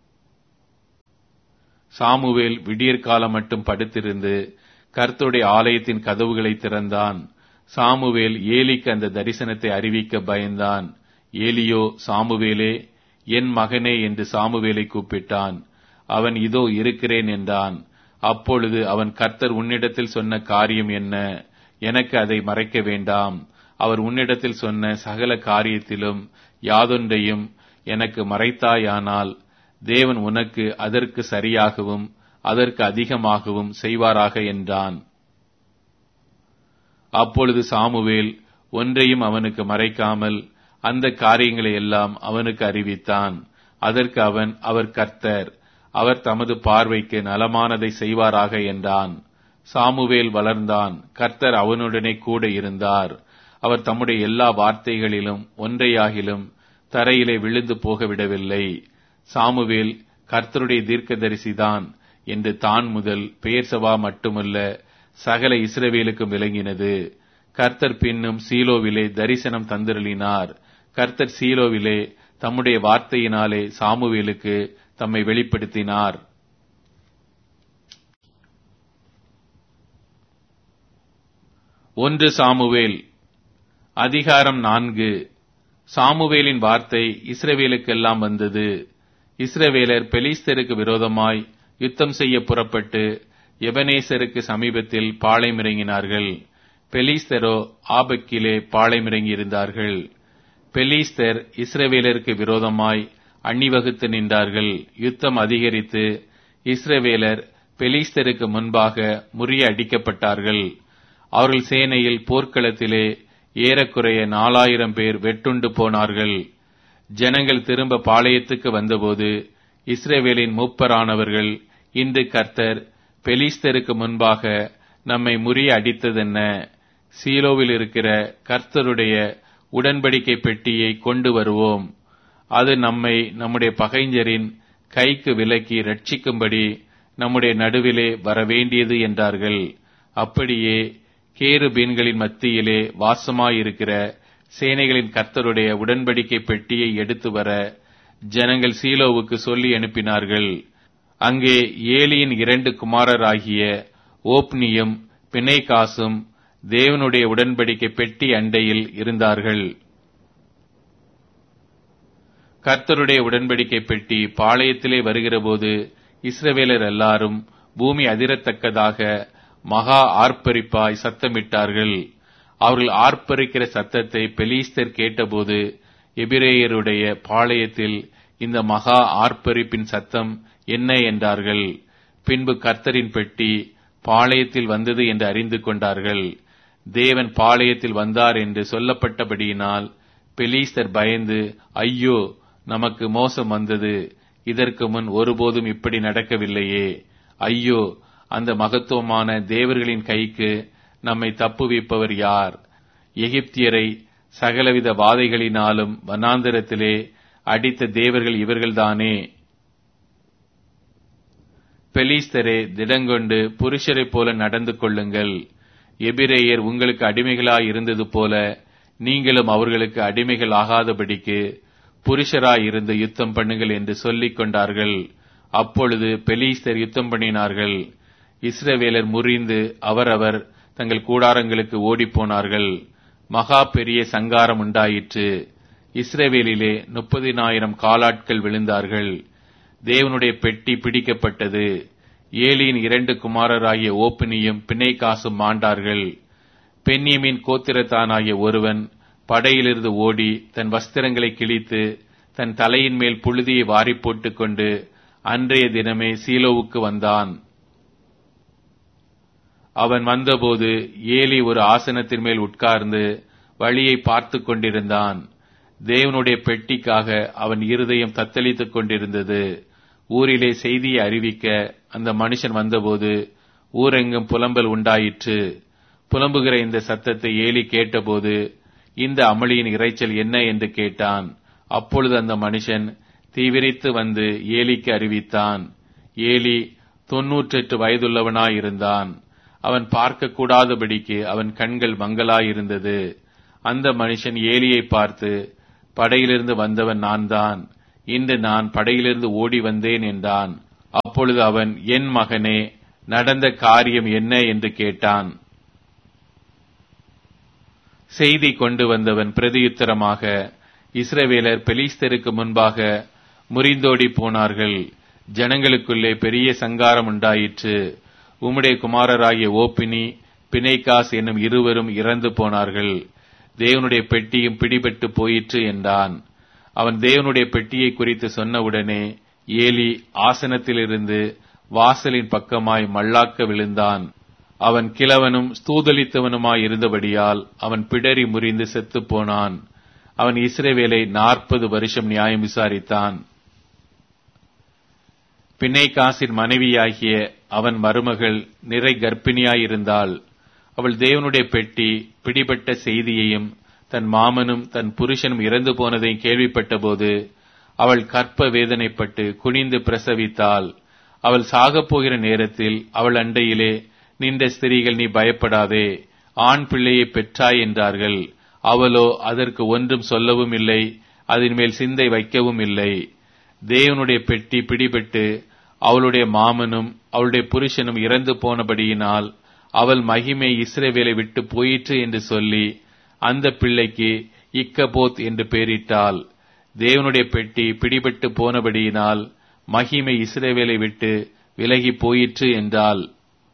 சாமுவேல் விடியற்காலம் மட்டும் படுத்திருந்து கர்த்தருடைய ஆலயத்தின் கதவுகளை திறந்தான் சாமுவேல் ஏலிக்கு அந்த தரிசனத்தை அறிவிக்க பயந்தான் ஏலியோ சாமுவேலே என் மகனே என்று சாமுவேலை கூப்பிட்டான் அவன் இதோ இருக்கிறேன் என்றான் அப்பொழுது அவன் கர்த்தர் உன்னிடத்தில் சொன்ன காரியம் என்ன எனக்கு அதை மறைக்க வேண்டாம் அவர் உன்னிடத்தில் சொன்ன சகல காரியத்திலும் யாதொன்றையும் எனக்கு மறைத்தாயானால் தேவன் உனக்கு அதற்கு சரியாகவும் அதற்கு அதிகமாகவும் செய்வாராக என்றான் அப்பொழுது சாமுவேல் ஒன்றையும் அவனுக்கு மறைக்காமல் அந்த காரியங்களை எல்லாம் அவனுக்கு அறிவித்தான் அதற்கு அவன் அவர் கர்த்தர் அவர் தமது பார்வைக்கு நலமானதை செய்வாராக என்றான் சாமுவேல் வளர்ந்தான் கர்த்தர் அவனுடனே கூட இருந்தார் அவர் தம்முடைய எல்லா வார்த்தைகளிலும் ஒன்றையாகிலும் தரையிலே விழுந்து போக விடவில்லை சாமுவேல் கர்த்தருடைய தீர்க்கதரிசிதான் என்று தான் முதல் பெயர்சவா மட்டுமல்ல சகல இஸ்ரவேலுக்கும் விளங்கினது கர்த்தர் பின்னும் சீலோவிலே தரிசனம் தந்திரளினார் கர்த்தர் சீலோவிலே தம்முடைய வார்த்தையினாலே சாமுவேலுக்கு தம்மை வெளிப்படுத்தினார் ஒன்று சாமுவேல் அதிகாரம் நான்கு சாமுவேலின் வார்த்தை இஸ்ரவேலுக்கெல்லாம் வந்தது இஸ்ரவேலர் பெலிஸ்தருக்கு விரோதமாய் யுத்தம் செய்ய புறப்பட்டு எபனேசருக்கு சமீபத்தில் பாளையமிறங்கினார்கள் பெலிஸ்தரோ ஆபக்கிலே பாளையமிறங்கியிருந்தார்கள் பெலிஸ்தர் இஸ்ரவேலருக்கு விரோதமாய் அணிவகுத்து நின்றார்கள் யுத்தம் அதிகரித்து இஸ்ரவேலர் பெலிஸ்தருக்கு முன்பாக முறிய அடிக்கப்பட்டார்கள் அவர்கள் சேனையில் போர்க்களத்திலே ஏறக்குறைய நாலாயிரம் பேர் வெட்டுண்டு போனார்கள் ஜனங்கள் திரும்ப பாளையத்துக்கு வந்தபோது இஸ்ரேவேலின் மூப்பரானவர்கள் இன்று கர்த்தர் பெலிஸ்தருக்கு முன்பாக நம்மை முறிய அடித்ததென்ன சீலோவில் இருக்கிற கர்த்தருடைய உடன்படிக்கை பெட்டியை கொண்டு வருவோம் அது நம்மை நம்முடைய பகைஞரின் கைக்கு விலக்கி ரட்சிக்கும்படி நம்முடைய நடுவிலே வரவேண்டியது என்றார்கள் அப்படியே கேருபீன்களின் மத்தியிலே வாசமாயிருக்கிற சேனைகளின் கர்த்தருடைய உடன்படிக்கை பெட்டியை எடுத்து வர ஜனங்கள் சீலோவுக்கு சொல்லி அனுப்பினார்கள் அங்கே ஏலியின் இரண்டு குமாரராகிய ஓப்னியும் பிணைகாசும் தேவனுடைய உடன்படிக்கை பெட்டி அண்டையில் இருந்தார்கள் கர்த்தருடைய உடன்படிக்கை பெட்டி பாளையத்திலே வருகிறபோது இஸ்ரவேலர் எல்லாரும் பூமி அதிரத்தக்கதாக மகா ஆர்ப்பரிப்பாய் சத்தமிட்டார்கள் அவர்கள் ஆர்ப்பரிக்கிற சத்தத்தை பெலீஸ்தர் கேட்டபோது எபிரேயருடைய பாளையத்தில் இந்த மகா ஆர்ப்பரிப்பின் சத்தம் என்ன என்றார்கள் பின்பு கர்த்தரின் பெட்டி பாளையத்தில் வந்தது என்று அறிந்து கொண்டார்கள் தேவன் பாளையத்தில் வந்தார் என்று சொல்லப்பட்டபடியினால் பெலீஸ்தர் பயந்து ஐயோ நமக்கு மோசம் வந்தது இதற்கு முன் ஒருபோதும் இப்படி நடக்கவில்லையே ஐயோ அந்த மகத்துவமான தேவர்களின் கைக்கு நம்மை தப்புவிப்பவர் யார் எகிப்தியரை சகலவித வாதைகளினாலும் வனாந்திரத்திலே அடித்த தேவர்கள் இவர்கள்தானே பெலிஸ்தரே திடங்கொண்டு புருஷரைப் போல நடந்து கொள்ளுங்கள் எபிரேயர் உங்களுக்கு அடிமைகளாய் இருந்தது போல நீங்களும் அவர்களுக்கு அடிமைகள் ஆகாதபடிக்கு புருஷராய் இருந்து யுத்தம் பண்ணுங்கள் என்று சொல்லிக் கொண்டார்கள் அப்பொழுது பெலீஸ்தர் யுத்தம் பண்ணினார்கள் இஸ்ரவேலர் முறிந்து அவரவர் தங்கள் கூடாரங்களுக்கு ஓடிப்போனார்கள் மகா பெரிய சங்காரம் உண்டாயிற்று இஸ்ரவேலிலே முப்பதினாயிரம் காலாட்கள் விழுந்தார்கள் தேவனுடைய பெட்டி பிடிக்கப்பட்டது ஏலியின் இரண்டு குமாரராகிய ஓப்பினியும் பிணைக்காசும் மாண்டார்கள் பெண்ணியமின் கோத்திரத்தானாகிய ஒருவன் படையிலிருந்து ஓடி தன் வஸ்திரங்களை கிழித்து தன் தலையின் மேல் புழுதியை வாரி போட்டுக் கொண்டு அன்றைய தினமே சீலோவுக்கு வந்தான் அவன் வந்தபோது ஏலி ஒரு ஆசனத்தின் மேல் உட்கார்ந்து வழியை பார்த்து கொண்டிருந்தான் தேவனுடைய பெட்டிக்காக அவன் இருதயம் தத்தளித்துக் கொண்டிருந்தது ஊரிலே செய்தியை அறிவிக்க அந்த மனுஷன் வந்தபோது ஊரெங்கும் புலம்பல் உண்டாயிற்று புலம்புகிற இந்த சத்தத்தை ஏலி கேட்டபோது இந்த அமளியின் இறைச்சல் என்ன என்று கேட்டான் அப்பொழுது அந்த மனுஷன் தீவிரித்து வந்து ஏலிக்கு அறிவித்தான் ஏலி தொன்னூற்றெட்டு வயதுள்ளவனாயிருந்தான் அவன் பார்க்க கூடாதபடிக்கு அவன் கண்கள் மங்கலாயிருந்தது அந்த மனுஷன் ஏலியை பார்த்து படையிலிருந்து வந்தவன் நான் தான் இன்று நான் படையிலிருந்து ஓடி வந்தேன் என்றான் அப்பொழுது அவன் என் மகனே நடந்த காரியம் என்ன என்று கேட்டான் செய்தி கொண்டு வந்தவன் பிரதியுத்தரமாக இஸ்ரவேலர் பெலிஸ்தருக்கு முன்பாக முறிந்தோடி போனார்கள் ஜனங்களுக்குள்ளே பெரிய சங்காரம் உண்டாயிற்று உம்முடைய குமாரராகிய ஓப்பினி பிணைக்காஸ் என்னும் இருவரும் இறந்து போனார்கள் தேவனுடைய பெட்டியும் பிடிபட்டு போயிற்று என்றான் அவன் தேவனுடைய பெட்டியை குறித்து சொன்னவுடனே ஏலி ஆசனத்திலிருந்து வாசலின் பக்கமாய் மல்லாக்க விழுந்தான் அவன் கிழவனும் ஸ்தூதலித்தவனுமாய் இருந்தபடியால் அவன் பிடரி முறிந்து செத்துப் போனான் அவன் இஸ்ரேவேலை நாற்பது வருஷம் நியாயம் விசாரித்தான் பிணைக்காசின் மனைவியாகிய அவன் மருமகள் நிறை கர்ப்பிணியாயிருந்தாள் அவள் தேவனுடைய பெட்டி பிடிபட்ட செய்தியையும் தன் மாமனும் தன் புருஷனும் இறந்து போனதையும் கேள்விப்பட்டபோது அவள் கற்ப வேதனைப்பட்டு குனிந்து பிரசவித்தாள் அவள் சாகப் போகிற நேரத்தில் அவள் அண்டையிலே நின்ற ஸ்திரீகள் நீ பயப்படாதே ஆண் பிள்ளையை பெற்றாய் என்றார்கள் அவளோ அதற்கு ஒன்றும் சொல்லவும் இல்லை அதன் மேல் சிந்தை வைக்கவும் இல்லை தேவனுடைய பெட்டி பிடிபட்டு அவளுடைய மாமனும் அவளுடைய புருஷனும் இறந்து போனபடியினால் அவள் மகிமை இஸ்ரேவேலை விட்டு போயிற்று என்று சொல்லி அந்த பிள்ளைக்கு இக்கபோத் என்று பெயரிட்டாள் தேவனுடைய பெட்டி பிடிபட்டு போனபடியினால் மகிமை இஸ்ரேவேலை விட்டு விலகி போயிற்று என்றால்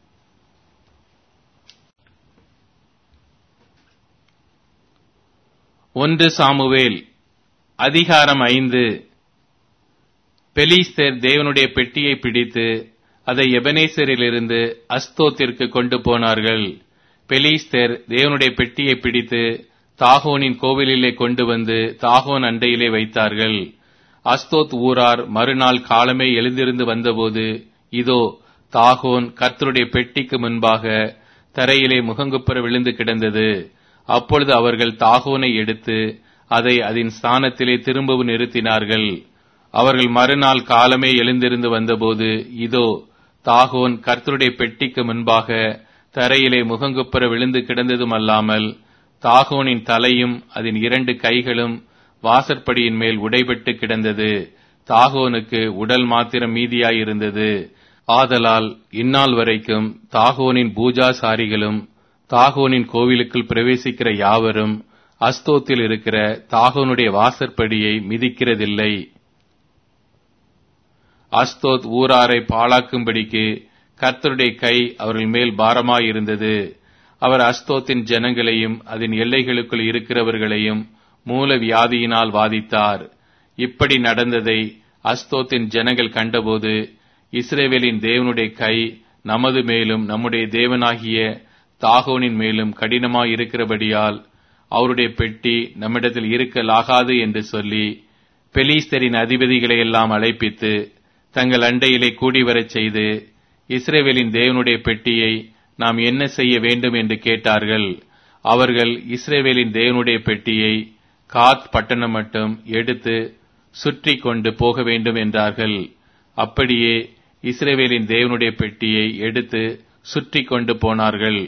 ஒன்று சாமுவேல் அதிகாரம் ஐந்து பெலிஸ்தர் தேவனுடைய பெட்டியை பிடித்து அதை எபனேசரிலிருந்து அஸ்தோத்திற்கு கொண்டு போனார்கள் பெலிஸ்தர் தேவனுடைய பெட்டியை பிடித்து தாகோனின் கோவிலிலே கொண்டு வந்து தாகோன் அண்டையிலே வைத்தார்கள் அஸ்தோத் ஊரார் மறுநாள் காலமே எழுந்திருந்து வந்தபோது இதோ தாகோன் கர்த்தருடைய பெட்டிக்கு முன்பாக தரையிலே முகங்குப்புற விழுந்து கிடந்தது அப்பொழுது அவர்கள் தாகோனை எடுத்து அதை அதன் ஸ்தானத்திலே திரும்பவும் நிறுத்தினார்கள் அவர்கள் மறுநாள் காலமே எழுந்திருந்து வந்தபோது இதோ தாகோன் கர்த்தருடைய பெட்டிக்கு முன்பாக தரையிலே முகங்குப்புற விழுந்து கிடந்ததும் அல்லாமல் தாகோனின் தலையும் அதன் இரண்டு கைகளும் வாசற்படியின் மேல் உடைபட்டு கிடந்தது தாகோனுக்கு உடல் மாத்திரம் மீதியாயிருந்தது ஆதலால் இந்நாள் வரைக்கும் தாகோனின் பூஜாசாரிகளும் தாகோனின் கோவிலுக்குள் பிரவேசிக்கிற யாவரும் அஸ்தோத்தில் இருக்கிற தாகோனுடைய வாசற்படியை மிதிக்கிறதில்லை அஸ்தோத் ஊராரை பாழாக்கும்படிக்கு கர்த்தருடைய கை அவர்கள் மேல் பாரமாயிருந்தது அவர் அஸ்தோத்தின் ஜனங்களையும் அதன் எல்லைகளுக்குள் இருக்கிறவர்களையும் மூல வியாதியினால் வாதித்தார் இப்படி நடந்ததை அஸ்தோத்தின் ஜனங்கள் கண்டபோது இஸ்ரேவேலின் தேவனுடைய கை நமது மேலும் நம்முடைய தேவனாகிய தாகோனின் மேலும் கடினமாயிருக்கிறபடியால் அவருடைய பெட்டி நம்மிடத்தில் இருக்கலாகாது என்று சொல்லி பெலீஸ்தரின் அதிபதிகளை எல்லாம் அழைப்பித்து தங்கள் அண்டையிலே கூடி வரச் செய்து இஸ்ரேவேலின் தேவனுடைய பெட்டியை நாம் என்ன செய்ய வேண்டும் என்று கேட்டார்கள் அவர்கள் இஸ்ரேவேலின் தேவனுடைய பெட்டியை காத் பட்டணம் மட்டும் எடுத்து சுற்றி கொண்டு போக வேண்டும் என்றார்கள் அப்படியே இஸ்ரேவேலின் தேவனுடைய பெட்டியை எடுத்து சுற்றி கொண்டு போனார்கள்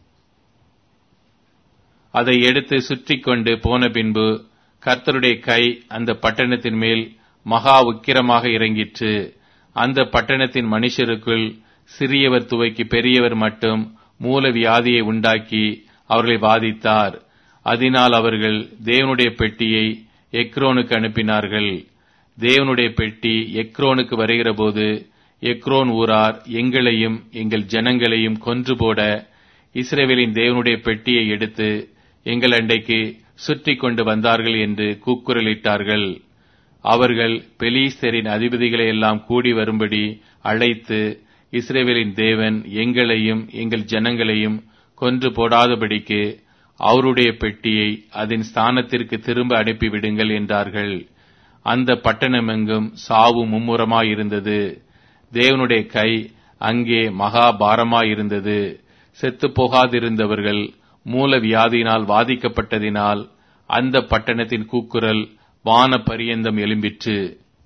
அதை எடுத்து சுற்றி கொண்டு போன பின்பு கர்த்தருடைய கை அந்த பட்டணத்தின் மேல் மகா உக்கிரமாக இறங்கிற்று அந்த பட்டணத்தின் மனுஷருக்குள் சிறியவர் துவைக்கு பெரியவர் மட்டும் மூல வியாதியை உண்டாக்கி அவர்களை பாதித்தார் அதனால் அவர்கள் தேவனுடைய பெட்டியை எக்ரோனுக்கு அனுப்பினார்கள் தேவனுடைய பெட்டி எக்ரோனுக்கு வருகிறபோது எக்ரோன் ஊரார் எங்களையும் எங்கள் ஜனங்களையும் கொன்று போட இஸ்ரேவேலின் தேவனுடைய பெட்டியை எடுத்து எங்கள் அண்டைக்கு சுற்றி கொண்டு வந்தார்கள் என்று கூக்குரலிட்டார்கள் அவர்கள் பெலீஸ்தரின் அதிபதிகளை எல்லாம் கூடி வரும்படி அழைத்து இஸ்ரேவேலின் தேவன் எங்களையும் எங்கள் ஜனங்களையும் கொன்று போடாதபடிக்கு அவருடைய பெட்டியை அதன் ஸ்தானத்திற்கு திரும்ப அனுப்பிவிடுங்கள் என்றார்கள் அந்த பட்டணமெங்கும் சாவு மும்முரமாயிருந்தது தேவனுடைய கை அங்கே மகா பாரமாயிருந்தது செத்துப் போகாதிருந்தவர்கள் மூல வியாதியினால் வாதிக்கப்பட்டதினால் அந்த பட்டணத்தின் கூக்குரல் வான பரியந்தம் எழும்பிற்று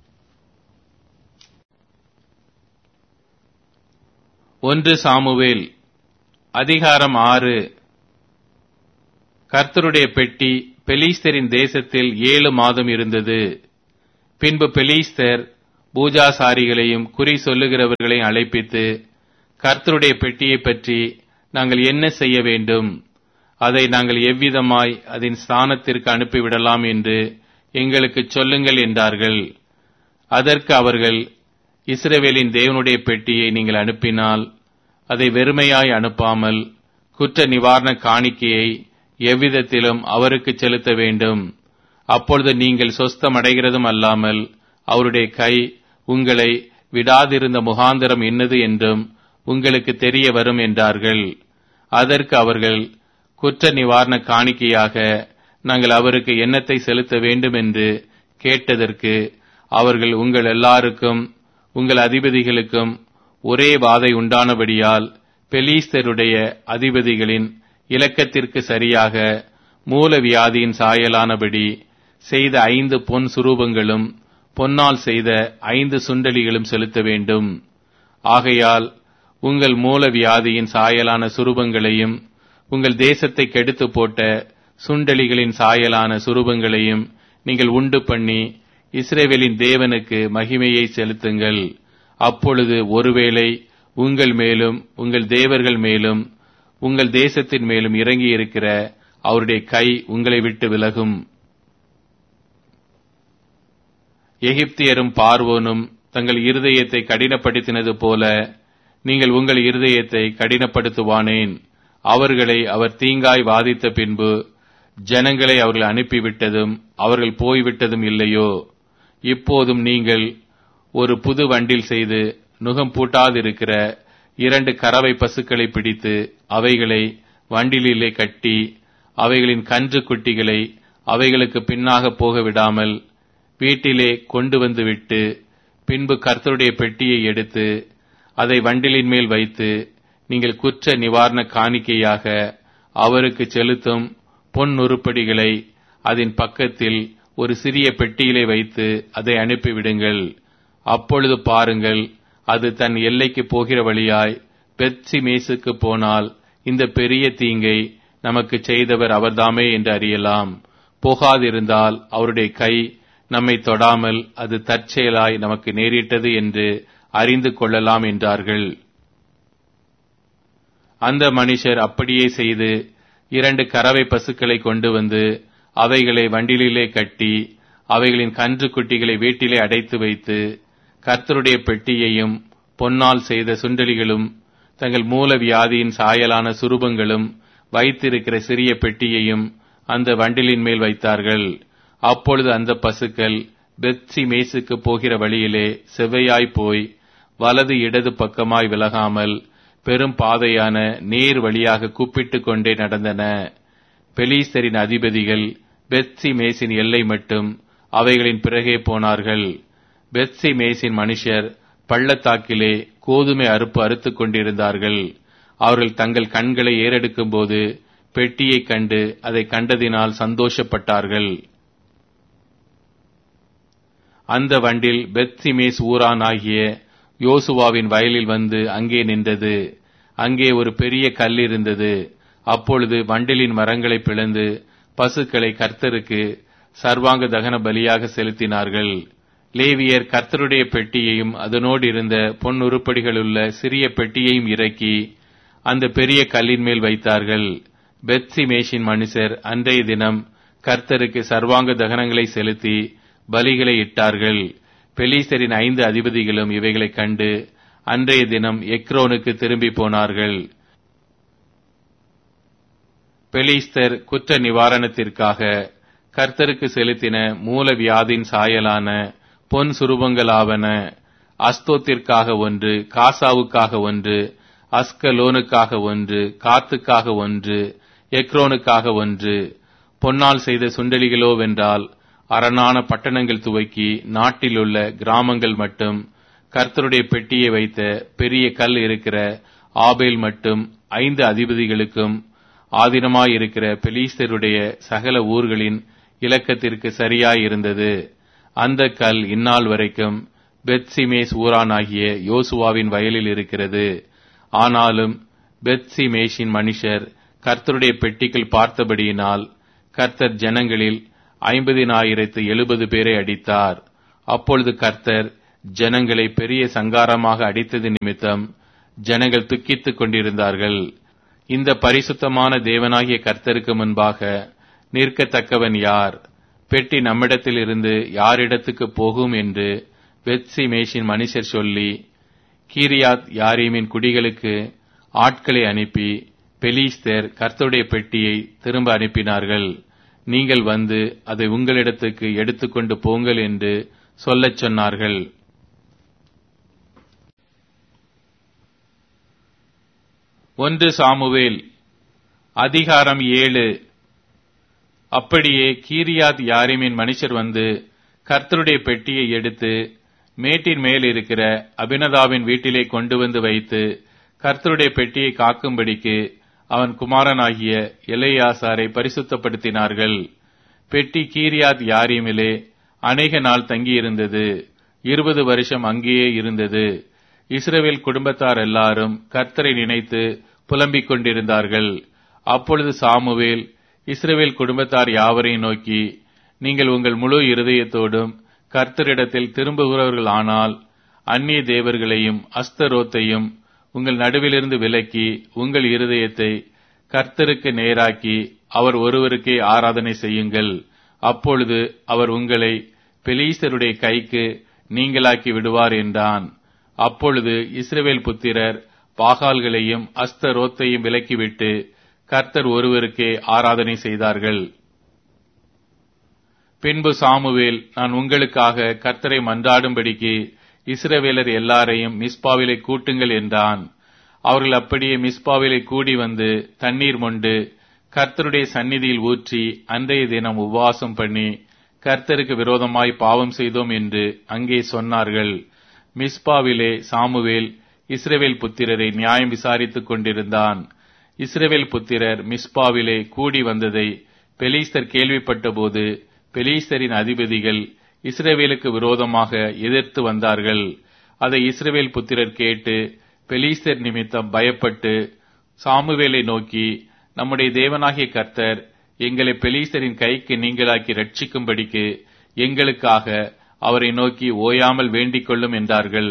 ஒன்று சாமுவேல் அதிகாரம் ஆறு கர்த்தருடைய பெட்டி பெலிஸ்தரின் தேசத்தில் ஏழு மாதம் இருந்தது பின்பு பெலிஸ்தர் பூஜாசாரிகளையும் குறி சொல்லுகிறவர்களையும் அழைப்பித்து கர்த்தருடைய பெட்டியை பற்றி நாங்கள் என்ன செய்ய வேண்டும் அதை நாங்கள் எவ்விதமாய் அதன் ஸ்தானத்திற்கு அனுப்பிவிடலாம் என்று எங்களுக்கு சொல்லுங்கள் என்றார்கள் அதற்கு அவர்கள் இஸ்ரவேலின் தேவனுடைய பெட்டியை நீங்கள் அனுப்பினால் அதை வெறுமையாய் அனுப்பாமல் குற்ற நிவாரண காணிக்கையை எவ்விதத்திலும் அவருக்கு செலுத்த வேண்டும் அப்பொழுது நீங்கள் சொஸ்தமடைகிறதும் அல்லாமல் அவருடைய கை உங்களை விடாதிருந்த முகாந்திரம் என்னது என்றும் உங்களுக்கு தெரிய வரும் என்றார்கள் அதற்கு அவர்கள் குற்ற நிவாரண காணிக்கையாக நாங்கள் அவருக்கு எண்ணத்தை செலுத்த வேண்டும் என்று கேட்டதற்கு அவர்கள் உங்கள் எல்லாருக்கும் உங்கள் அதிபதிகளுக்கும் ஒரே வாதை உண்டானபடியால் பெலீஸ்தருடைய அதிபதிகளின் இலக்கத்திற்கு சரியாக மூல வியாதியின் சாயலானபடி செய்த ஐந்து பொன் சுரூபங்களும் பொன்னால் செய்த ஐந்து சுண்டலிகளும் செலுத்த வேண்டும் ஆகையால் உங்கள் மூல வியாதியின் சாயலான சுரூபங்களையும் உங்கள் தேசத்தை கெடுத்து போட்ட சுண்டலிகளின் சாயலான சுரூபங்களையும் நீங்கள் உண்டு பண்ணி இஸ்ரேவேலின் தேவனுக்கு மகிமையை செலுத்துங்கள் அப்பொழுது ஒருவேளை உங்கள் மேலும் உங்கள் தேவர்கள் மேலும் உங்கள் தேசத்தின் மேலும் இறங்கி இருக்கிற அவருடைய கை உங்களை விட்டு விலகும் எகிப்தியரும் பார்வோனும் தங்கள் இருதயத்தை கடினப்படுத்தினது போல நீங்கள் உங்கள் இருதயத்தை கடினப்படுத்துவானேன் அவர்களை அவர் தீங்காய் வாதித்த பின்பு ஜனங்களை அவர்கள் அனுப்பிவிட்டதும் அவர்கள் போய்விட்டதும் இல்லையோ இப்போதும் நீங்கள் ஒரு புது வண்டில் செய்து நுகம் பூட்டாதிருக்கிற இரண்டு கறவை பசுக்களை பிடித்து அவைகளை வண்டிலே கட்டி அவைகளின் கன்று குட்டிகளை அவைகளுக்கு பின்னாக போக விடாமல் வீட்டிலே கொண்டு வந்து விட்டு பின்பு கர்த்தருடைய பெட்டியை எடுத்து அதை வண்டிலின் மேல் வைத்து நீங்கள் குற்ற நிவாரண காணிக்கையாக அவருக்கு செலுத்தும் பொன் உருப்படிகளை அதன் பக்கத்தில் ஒரு சிறிய பெட்டியிலே வைத்து அதை அனுப்பிவிடுங்கள் அப்பொழுது பாருங்கள் அது தன் எல்லைக்கு போகிற வழியாய் பெட்சி மேசுக்கு போனால் இந்த பெரிய தீங்கை நமக்கு செய்தவர் அவர்தாமே என்று அறியலாம் போகாதிருந்தால் அவருடைய கை நம்மை தொடாமல் அது தற்செயலாய் நமக்கு நேரிட்டது என்று அறிந்து கொள்ளலாம் என்றார்கள் அந்த மனுஷர் அப்படியே செய்து இரண்டு கறவை பசுக்களை கொண்டு வந்து அவைகளை வண்டிலே கட்டி அவைகளின் கன்று குட்டிகளை வீட்டிலே அடைத்து வைத்து கர்த்தருடைய பெட்டியையும் பொன்னால் செய்த சுண்டலிகளும் தங்கள் மூல வியாதியின் சாயலான சுரூபங்களும் வைத்திருக்கிற சிறிய பெட்டியையும் அந்த வண்டிலின் மேல் வைத்தார்கள் அப்பொழுது அந்த பசுக்கள் பெத்சி மேசுக்கு போகிற வழியிலே செவ்வையாய் போய் வலது இடது பக்கமாய் விலகாமல் பெரும் பாதையான நேர் வழியாக கூப்பிட்டு கொண்டே நடந்தன பெலீஸ்தரின் அதிபதிகள் பெத்சி மேசின் எல்லை மட்டும் அவைகளின் பிறகே போனார்கள் பெத்சி மேசின் மனுஷர் பள்ளத்தாக்கிலே கோதுமை அறுப்பு அறுத்துக் கொண்டிருந்தார்கள் அவர்கள் தங்கள் கண்களை ஏறெடுக்கும் போது பெட்டியைக் கண்டு அதை கண்டதினால் சந்தோஷப்பட்டார்கள் அந்த வண்டில் பெத்சிமேஸ் ஊரான் ஆகிய யோசுவாவின் வயலில் வந்து அங்கே நின்றது அங்கே ஒரு பெரிய கல் இருந்தது அப்பொழுது வண்டிலின் மரங்களை பிளந்து பசுக்களை கர்த்தருக்கு சர்வாங்க தகன பலியாக செலுத்தினார்கள் லேவியர் கர்த்தருடைய பெட்டியையும் அதனோடு இருந்த பொன் உருப்படிகளுள்ள சிறிய பெட்டியையும் இறக்கி அந்த பெரிய கல்லின் மேல் வைத்தார்கள் பெத்சி மேஷின் மனுஷர் அன்றைய தினம் கர்த்தருக்கு சர்வாங்க தகனங்களை செலுத்தி பலிகளை இட்டார்கள் பெலீசரின் ஐந்து அதிபதிகளும் இவைகளைக் கண்டு அன்றைய தினம் எக்ரோனுக்கு திரும்பி போனார்கள் பெலிஸ்தர் குற்ற நிவாரணத்திற்காக கர்த்தருக்கு செலுத்தின மூல வியாதின் சாயலான பொன் சுரூபங்களாவன அஸ்தோத்திற்காக ஒன்று காசாவுக்காக ஒன்று அஸ்கலோனுக்காக ஒன்று காத்துக்காக ஒன்று எக்ரோனுக்காக ஒன்று பொன்னால் செய்த சுண்டலிகளோவென்றால் அரணான பட்டணங்கள் துவக்கி நாட்டிலுள்ள கிராமங்கள் மட்டும் கர்த்தருடைய பெட்டியை வைத்த பெரிய கல் இருக்கிற ஆபேல் மட்டும் ஐந்து அதிபதிகளுக்கும் ஆதீனமாயிருக்கிற பெலீஸ்தருடைய சகல ஊர்களின் இலக்கத்திற்கு சரியாயிருந்தது அந்த கல் இந்நாள் வரைக்கும் பெத்சிமேஸ் ஊரானாகிய யோசுவாவின் வயலில் இருக்கிறது ஆனாலும் பெத்சிமேஷின் மனுஷர் கர்த்தருடைய பெட்டிக்குள் பார்த்தபடியினால் கர்த்தர் ஜனங்களில் ஐம்பதினாயிரத்து எழுபது பேரை அடித்தார் அப்பொழுது கர்த்தர் ஜனங்களை பெரிய சங்காரமாக அடித்தது நிமித்தம் ஜனங்கள் துக்கித்துக் கொண்டிருந்தார்கள் இந்த பரிசுத்தமான தேவனாகிய கர்த்தருக்கு முன்பாக நிற்கத்தக்கவன் யார் பெட்டி நம்மிடத்தில் இருந்து யாரிடத்துக்கு போகும் என்று பெத்சி மேஷின் மனுஷர் சொல்லி கீரியாத் யாரீமின் குடிகளுக்கு ஆட்களை அனுப்பி பெலிஸ்தர் கர்த்தருடைய பெட்டியை திரும்ப அனுப்பினார்கள் நீங்கள் வந்து அதை உங்களிடத்துக்கு எடுத்துக்கொண்டு போங்கள் என்று சொல்லச் சொன்னார்கள் ஒன்று சாமுவேல் அதிகாரம் ஏழு அப்படியே கீரியாத் யாரிமின் மனுஷர் வந்து கர்த்தருடைய பெட்டியை எடுத்து மேட்டின் மேல் இருக்கிற அபினதாவின் வீட்டிலே கொண்டு வந்து வைத்து கர்த்தருடைய பெட்டியை காக்கும்படிக்கு அவன் குமாரனாகிய எலையாசாரை பரிசுத்தப்படுத்தினார்கள் பெட்டி கீரியாத் யாரீமிலே அநேக நாள் தங்கியிருந்தது இருபது வருஷம் அங்கேயே இருந்தது இஸ்ரவேல் குடும்பத்தார் எல்லாரும் கர்த்தரை நினைத்து புலம்பிக் கொண்டிருந்தார்கள் அப்பொழுது சாமுவேல் இஸ்ரவேல் குடும்பத்தார் யாவரையும் நோக்கி நீங்கள் உங்கள் முழு இருதயத்தோடும் கர்த்தரிடத்தில் திரும்புகிறவர்கள் ஆனால் அந்நிய தேவர்களையும் அஸ்தரோத்தையும் உங்கள் நடுவிலிருந்து விலக்கி உங்கள் இருதயத்தை கர்த்தருக்கு நேராக்கி அவர் ஒருவருக்கே ஆராதனை செய்யுங்கள் அப்பொழுது அவர் உங்களை பெலீசருடைய கைக்கு நீங்களாக்கி விடுவார் என்றான் அப்பொழுது இஸ்ரவேல் புத்திரர் பாகால்களையும் அஸ்தரோத்தையும் விலக்கிவிட்டு கர்த்தர் ஒருவருக்கே ஆராதனை செய்தார்கள் பின்பு சாமுவேல் நான் உங்களுக்காக கர்த்தரை மன்றாடும்படிக்கு இஸ்ரவேலர் எல்லாரையும் மிஸ்பாவிலை கூட்டுங்கள் என்றான் அவர்கள் அப்படியே மிஸ்பாவிலை கூடி வந்து தண்ணீர் மொண்டு கர்த்தருடைய சந்நிதியில் ஊற்றி அன்றைய தினம் உபவாசம் பண்ணி கர்த்தருக்கு விரோதமாய் பாவம் செய்தோம் என்று அங்கே சொன்னார்கள் மிஸ்பாவிலே சாமுவேல் இஸ்ரவேல் புத்திரரை நியாயம் விசாரித்துக் கொண்டிருந்தான் இஸ்ரவேல் புத்திரர் மிஸ்பாவிலே கூடி வந்ததை பெலீஸ்தர் கேள்விப்பட்டபோது பெலீஸ்தரின் அதிபதிகள் இஸ்ரவேலுக்கு விரோதமாக எதிர்த்து வந்தார்கள் அதை இஸ்ரவேல் புத்திரர் கேட்டு பெலீஸ்தர் நிமித்தம் பயப்பட்டு சாமுவேலை நோக்கி நம்முடைய தேவனாகிய கர்த்தர் எங்களை பெலீஸ்தரின் கைக்கு நீங்களாக்கி ரட்சிக்கும்படிக்கு எங்களுக்காக அவரை நோக்கி ஓயாமல் வேண்டிக் கொள்ளும் என்றார்கள்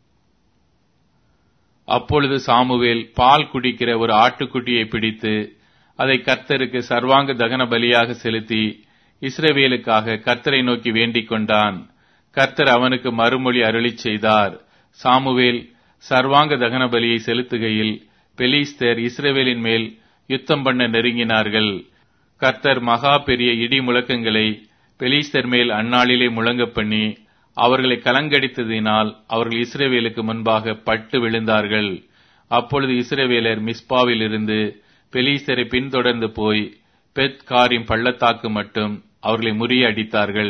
அப்பொழுது சாமுவேல் பால் குடிக்கிற ஒரு ஆட்டுக்குட்டியை பிடித்து அதை கர்த்தருக்கு சர்வாங்க தகன பலியாக செலுத்தி இஸ்ரவேலுக்காக கர்த்தரை நோக்கி வேண்டிக் கொண்டான் கர்த்தர் அவனுக்கு மறுமொழி அருளிச் செய்தார் சாமுவேல் சர்வாங்க தகன பலியை செலுத்துகையில் பெலிஸ்தர் இஸ்ரவேலின் மேல் யுத்தம் பண்ண நெருங்கினார்கள் கர்த்தர் மகா பெரிய இடி முழக்கங்களை பெலிஸ்தர் மேல் அந்நாளிலே முழங்க பண்ணி அவர்களை கலங்கடித்ததினால் அவர்கள் இஸ்ரவேலுக்கு முன்பாக பட்டு விழுந்தார்கள் அப்பொழுது இஸ்ரவேலர் மிஸ்பாவில் இருந்து பெலீஸ்தரை பின்தொடர்ந்து போய் பெத் காரின் பள்ளத்தாக்கு மட்டும் அவர்களை முறியடித்தார்கள்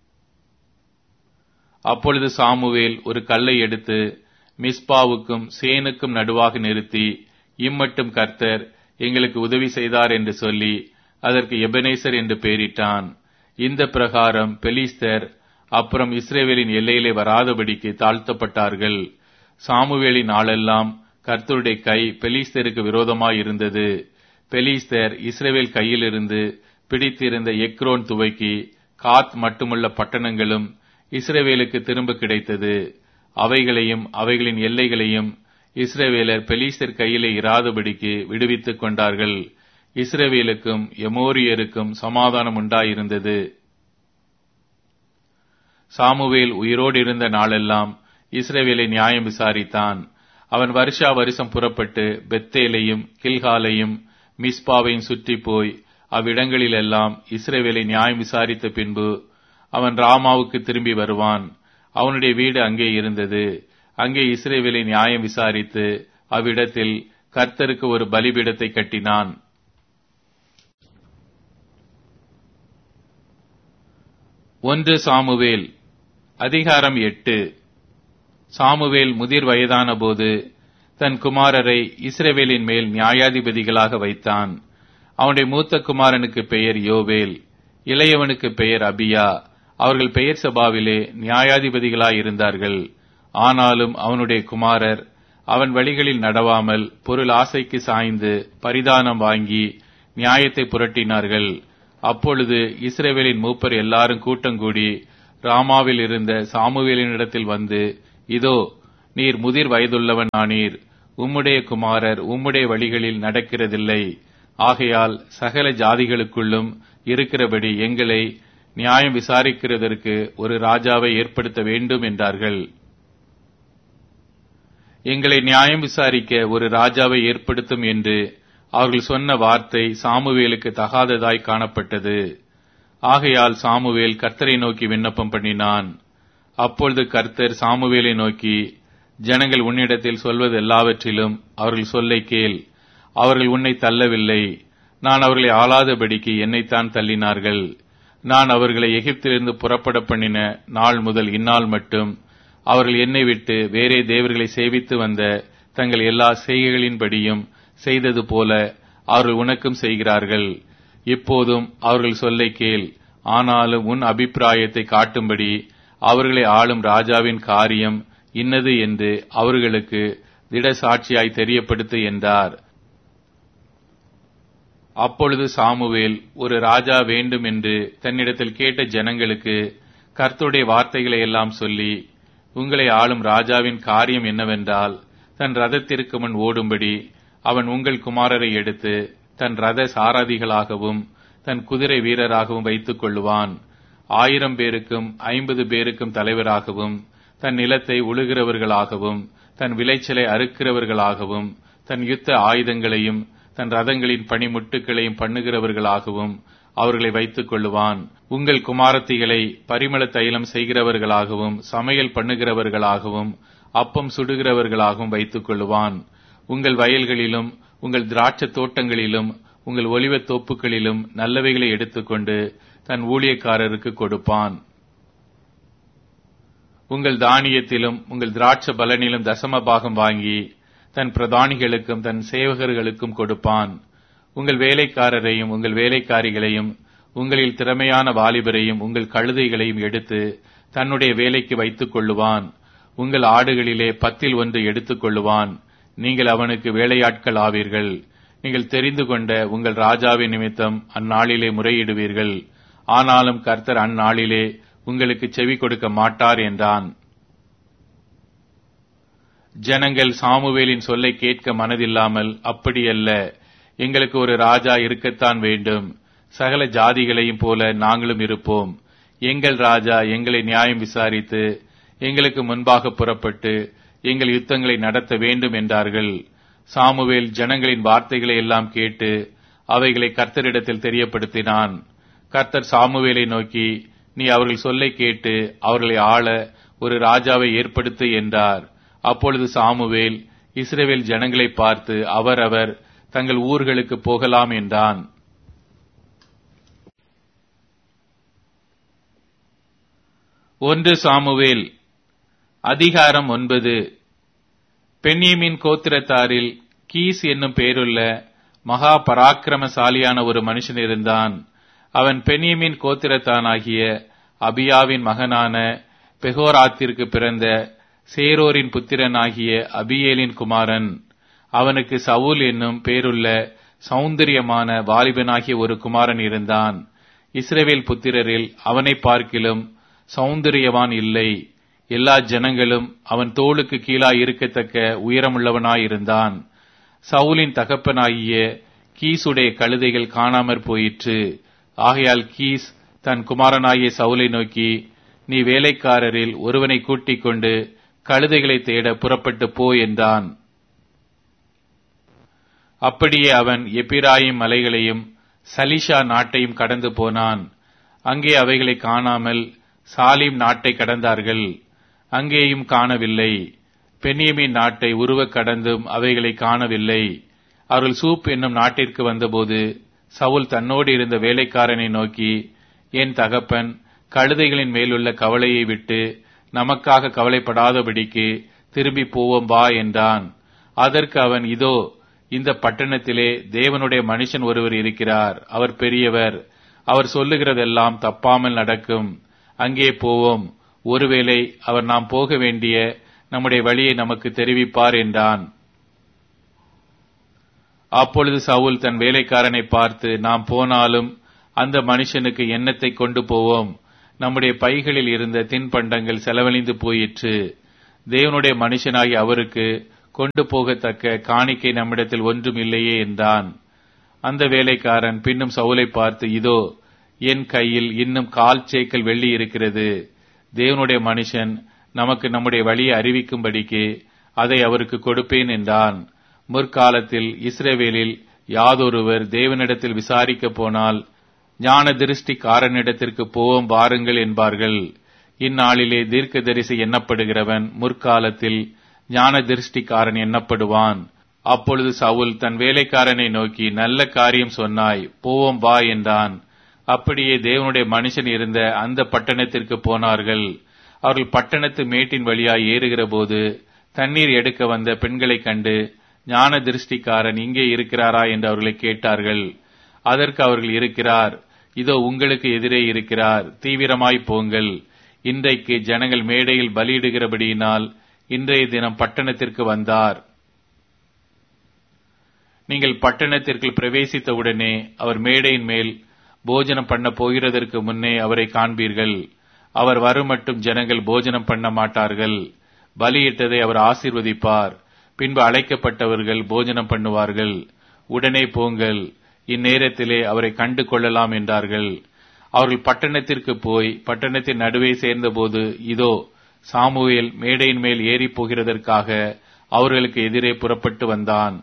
அப்பொழுது சாமுவேல் ஒரு கல்லை எடுத்து மிஸ்பாவுக்கும் சேனுக்கும் நடுவாக நிறுத்தி இம்மட்டும் கர்த்தர் எங்களுக்கு உதவி செய்தார் என்று சொல்லி அதற்கு எபனேசர் என்று பெயரிட்டான் இந்த பிரகாரம் பெலிஸ்தர் அப்புறம் இஸ்ரேவேலின் எல்லையிலே வராதபடிக்கு தாழ்த்தப்பட்டார்கள் சாமுவேலின் நாளெல்லாம் கர்த்தருடைய கை பெலிஸ்தருக்கு விரோதமாய் இருந்தது பெலிஸ்தர் இஸ்ரேவேல் கையிலிருந்து பிடித்திருந்த எக்ரோன் துவக்கி காத் மட்டுமுள்ள பட்டணங்களும் இஸ்ரேவேலுக்கு திரும்ப கிடைத்தது அவைகளையும் அவைகளின் எல்லைகளையும் இஸ்ரேவேலர் பெலிஸ்தர் கையிலே இராதபடிக்கு விடுவித்துக் கொண்டார்கள் இஸ்ரேவேலுக்கும் எமோரியருக்கும் சமாதானம் உண்டாயிருந்தது சாமுவேல் உயிரோடு இருந்த நாளெல்லாம் இஸ்ரேவேலை நியாயம் விசாரித்தான் அவன் வருஷா வருஷம் புறப்பட்டு பெத்தேலையும் கில்காலையும் மிஸ்பாவையும் சுற்றி போய் அவ்விடங்களிலெல்லாம் இஸ்ரேவேலை நியாயம் விசாரித்த பின்பு அவன் ராமாவுக்கு திரும்பி வருவான் அவனுடைய வீடு அங்கே இருந்தது அங்கே இஸ்ரேவேலை நியாயம் விசாரித்து அவ்விடத்தில் கர்த்தருக்கு ஒரு பலிபீடத்தை கட்டினான் ஒன்று சாமுவேல் அதிகாரம் எட்டு சாமுவேல் முதிர் வயதான போது தன் குமாரரை இஸ்ரேவேலின் மேல் நியாயாதிபதிகளாக வைத்தான் அவனுடைய மூத்த குமாரனுக்கு பெயர் யோவேல் இளையவனுக்கு பெயர் அபியா அவர்கள் பெயர் சபாவிலே நியாயாதிபதிகளாய் இருந்தார்கள் ஆனாலும் அவனுடைய குமாரர் அவன் வழிகளில் நடவாமல் பொருள் ஆசைக்கு சாய்ந்து பரிதானம் வாங்கி நியாயத்தை புரட்டினார்கள் அப்பொழுது இஸ்ரேவேலின் மூப்பர் எல்லாரும் கூட்டங்கூடி ராமாவில் இருந்த சாமுவேலினிடத்தில் வந்து இதோ நீர் முதிர் வயதுள்ளவன் ஆனீர் உம்முடைய குமாரர் உம்முடைய வழிகளில் நடக்கிறதில்லை ஆகையால் சகல ஜாதிகளுக்குள்ளும் இருக்கிறபடி எங்களை நியாயம் விசாரிக்கிறதற்கு ஒரு ராஜாவை ஏற்படுத்த வேண்டும் என்றார்கள் எங்களை நியாயம் விசாரிக்க ஒரு ராஜாவை ஏற்படுத்தும் என்று அவர்கள் சொன்ன வார்த்தை சாமுவேலுக்கு தகாததாய் காணப்பட்டது ஆகையால் சாமுவேல் கர்த்தரை நோக்கி விண்ணப்பம் பண்ணினான் அப்பொழுது கர்த்தர் சாமுவேலை நோக்கி ஜனங்கள் உன்னிடத்தில் சொல்வது எல்லாவற்றிலும் அவர்கள் சொல்லை கேள் அவர்கள் உன்னை தள்ளவில்லை நான் அவர்களை ஆளாதபடிக்கு என்னைத்தான் தள்ளினார்கள் நான் அவர்களை எகிப்திலிருந்து புறப்பட பண்ணின நாள் முதல் இந்நாள் மட்டும் அவர்கள் என்னை விட்டு வேறே தேவர்களை சேவித்து வந்த தங்கள் எல்லா செய்கைகளின்படியும் செய்தது போல அவர்கள் உனக்கும் செய்கிறார்கள் இப்போதும் அவர்கள் சொல்லை கேள் ஆனாலும் உன் அபிப்பிராயத்தை காட்டும்படி அவர்களை ஆளும் ராஜாவின் காரியம் இன்னது என்று அவர்களுக்கு திட சாட்சியாய் தெரியப்படுத்து என்றார் அப்பொழுது சாமுவேல் ஒரு ராஜா வேண்டும் என்று தன்னிடத்தில் கேட்ட ஜனங்களுக்கு கர்த்தருடைய வார்த்தைகளை எல்லாம் சொல்லி உங்களை ஆளும் ராஜாவின் காரியம் என்னவென்றால் தன் ரதத்திற்கு முன் ஓடும்படி அவன் உங்கள் குமாரரை எடுத்து தன் ரத சாரதிகளாகவும் தன் குதிரை வீரராகவும் வைத்துக் கொள்ளுவான் ஆயிரம் பேருக்கும் ஐம்பது பேருக்கும் தலைவராகவும் தன் நிலத்தை உழுகிறவர்களாகவும் தன் விளைச்சலை அறுக்கிறவர்களாகவும் தன் யுத்த ஆயுதங்களையும் தன் ரதங்களின் பணிமுட்டுகளையும் பண்ணுகிறவர்களாகவும் அவர்களை வைத்துக் கொள்ளுவான் உங்கள் குமாரத்திகளை பரிமள தைலம் செய்கிறவர்களாகவும் சமையல் பண்ணுகிறவர்களாகவும் அப்பம் சுடுகிறவர்களாகவும் வைத்துக் கொள்ளுவான் உங்கள் வயல்களிலும் உங்கள் திராட்சை தோட்டங்களிலும் உங்கள் ஒலிவத் தோப்புகளிலும் நல்லவைகளை எடுத்துக்கொண்டு தன் ஊழியக்காரருக்கு கொடுப்பான் உங்கள் தானியத்திலும் உங்கள் திராட்சை பலனிலும் தசம பாகம் வாங்கி தன் பிரதானிகளுக்கும் தன் சேவகர்களுக்கும் கொடுப்பான் உங்கள் வேலைக்காரரையும் உங்கள் வேலைக்காரிகளையும் உங்களில் திறமையான வாலிபரையும் உங்கள் கழுதைகளையும் எடுத்து தன்னுடைய வேலைக்கு வைத்துக் கொள்ளுவான் உங்கள் ஆடுகளிலே பத்தில் ஒன்று எடுத்துக் கொள்ளுவான் நீங்கள் அவனுக்கு வேலையாட்கள் ஆவீர்கள் நீங்கள் தெரிந்து கொண்ட உங்கள் ராஜாவின் நிமித்தம் அந்நாளிலே முறையிடுவீர்கள் ஆனாலும் கர்த்தர் அந்நாளிலே உங்களுக்கு செவி கொடுக்க மாட்டார் என்றான் ஜனங்கள் சாமுவேலின் சொல்லை கேட்க மனதில்லாமல் அப்படியல்ல எங்களுக்கு ஒரு ராஜா இருக்கத்தான் வேண்டும் சகல ஜாதிகளையும் போல நாங்களும் இருப்போம் எங்கள் ராஜா எங்களை நியாயம் விசாரித்து எங்களுக்கு முன்பாக புறப்பட்டு எங்கள் யுத்தங்களை நடத்த வேண்டும் என்றார்கள் சாமுவேல் ஜனங்களின் வார்த்தைகளை எல்லாம் கேட்டு அவைகளை கர்த்தரிடத்தில் தெரியப்படுத்தினான் கர்த்தர் சாமுவேலை நோக்கி நீ அவர்கள் சொல்லை கேட்டு அவர்களை ஆள ஒரு ராஜாவை ஏற்படுத்து என்றார் அப்பொழுது சாமுவேல் இஸ்ரேவேல் ஜனங்களை பார்த்து அவரவர் தங்கள் ஊர்களுக்கு போகலாம் என்றான் ஒன்று சாமுவேல் அதிகாரம் ஒன்பது பெண்ணியமின் கோத்திரத்தாரில் கீஸ் என்னும் பேருள்ள மகா பராக்கிரமசாலியான ஒரு மனுஷன் இருந்தான் அவன் பெண்ணியமின் கோத்திரத்தானாகிய அபியாவின் மகனான பெகோராத்திற்கு பிறந்த சேரோரின் புத்திரனாகிய அபியேலின் குமாரன் அவனுக்கு சவுல் என்னும் பேருள்ள சௌந்தரியமான வாலிபனாகிய ஒரு குமாரன் இருந்தான் இஸ்ரேவேல் புத்திரரில் அவனை பார்க்கிலும் சௌந்தரியவான் இல்லை எல்லா ஜனங்களும் அவன் தோளுக்கு கீழாய் இருக்கத்தக்க உயரமுள்ளவனாயிருந்தான் சவுலின் தகப்பனாகிய கீசுடைய கழுதைகள் காணாமற் போயிற்று ஆகையால் கீஸ் தன் குமாரனாகிய சவுலை நோக்கி நீ வேலைக்காரரில் ஒருவனை கூட்டிக் கொண்டு கழுதைகளை தேட புறப்பட்டு போ என்றான் அப்படியே அவன் எப்பிராயிம் மலைகளையும் சலிஷா நாட்டையும் கடந்து போனான் அங்கே அவைகளை காணாமல் சாலிம் நாட்டை கடந்தார்கள் அங்கேயும் காணவில்லை பென்னியமின் நாட்டை உருவக் கடந்தும் அவைகளை காணவில்லை அவர்கள் சூப் என்னும் நாட்டிற்கு வந்தபோது சவுல் தன்னோடு இருந்த வேலைக்காரனை நோக்கி என் தகப்பன் கழுதைகளின் மேலுள்ள கவலையை விட்டு நமக்காக கவலைப்படாதபடிக்கு திரும்பி போவோம் வா என்றான் அதற்கு அவன் இதோ இந்த பட்டணத்திலே தேவனுடைய மனுஷன் ஒருவர் இருக்கிறார் அவர் பெரியவர் அவர் சொல்லுகிறதெல்லாம் தப்பாமல் நடக்கும் அங்கே போவோம் ஒருவேளை அவர் நாம் போக வேண்டிய நம்முடைய வழியை நமக்கு தெரிவிப்பார் என்றான் அப்பொழுது சவுல் தன் வேலைக்காரனை பார்த்து நாம் போனாலும் அந்த மனுஷனுக்கு எண்ணத்தை கொண்டு போவோம் நம்முடைய பைகளில் இருந்த தின்பண்டங்கள் செலவழிந்து போயிற்று தேவனுடைய மனுஷனாகி அவருக்கு கொண்டு போகத்தக்க காணிக்கை நம்மிடத்தில் ஒன்றும் இல்லையே என்றான் அந்த வேலைக்காரன் பின்னும் சவுலை பார்த்து இதோ என் கையில் இன்னும் கால் சேக்கல் வெள்ளி இருக்கிறது தேவனுடைய மனுஷன் நமக்கு நம்முடைய வழியை அறிவிக்கும்படிக்கு அதை அவருக்கு கொடுப்பேன் என்றான் முற்காலத்தில் இஸ்ரேவேலில் யாதொருவர் தேவனிடத்தில் விசாரிக்க போனால் ஞான திருஷ்டிக்காரனிடத்திற்கு போவோம் வாருங்கள் என்பார்கள் இந்நாளிலே தீர்க்க தரிசி எண்ணப்படுகிறவன் முற்காலத்தில் ஞான திருஷ்டிக்காரன் எண்ணப்படுவான் அப்பொழுது சவுல் தன் வேலைக்காரனை நோக்கி நல்ல காரியம் சொன்னாய் போவோம் வா என்றான் அப்படியே தேவனுடைய மனுஷன் இருந்த அந்த பட்டணத்திற்கு போனார்கள் அவர்கள் பட்டணத்து மேட்டின் வழியாய் ஏறுகிற போது தண்ணீர் எடுக்க வந்த பெண்களைக் கண்டு ஞான திருஷ்டிக்காரன் இங்கே இருக்கிறாரா என்று அவர்களை கேட்டார்கள் அதற்கு அவர்கள் இருக்கிறார் இதோ உங்களுக்கு எதிரே இருக்கிறார் தீவிரமாய் போங்கள் இன்றைக்கு ஜனங்கள் மேடையில் பலியிடுகிறபடியினால் இன்றைய தினம் பட்டணத்திற்கு வந்தார் நீங்கள் பட்டணத்திற்குள் பிரவேசித்தவுடனே அவர் மேடையின் மேல் போஜனம் பண்ண போகிறதற்கு முன்னே அவரை காண்பீர்கள் அவர் வரும் மட்டும் ஜனங்கள் போஜனம் பண்ண மாட்டார்கள் பலியிட்டதை அவர் ஆசீர்வதிப்பார் பின்பு அழைக்கப்பட்டவர்கள் போஜனம் பண்ணுவார்கள் உடனே போங்கள் இந்நேரத்திலே அவரை கண்டு கொள்ளலாம் என்றார்கள் அவர்கள் பட்டணத்திற்கு போய் பட்டணத்தின் நடுவே சேர்ந்தபோது இதோ சாமுவேல் மேடையின் மேல் ஏறி போகிறதற்காக அவர்களுக்கு எதிரே புறப்பட்டு வந்தான்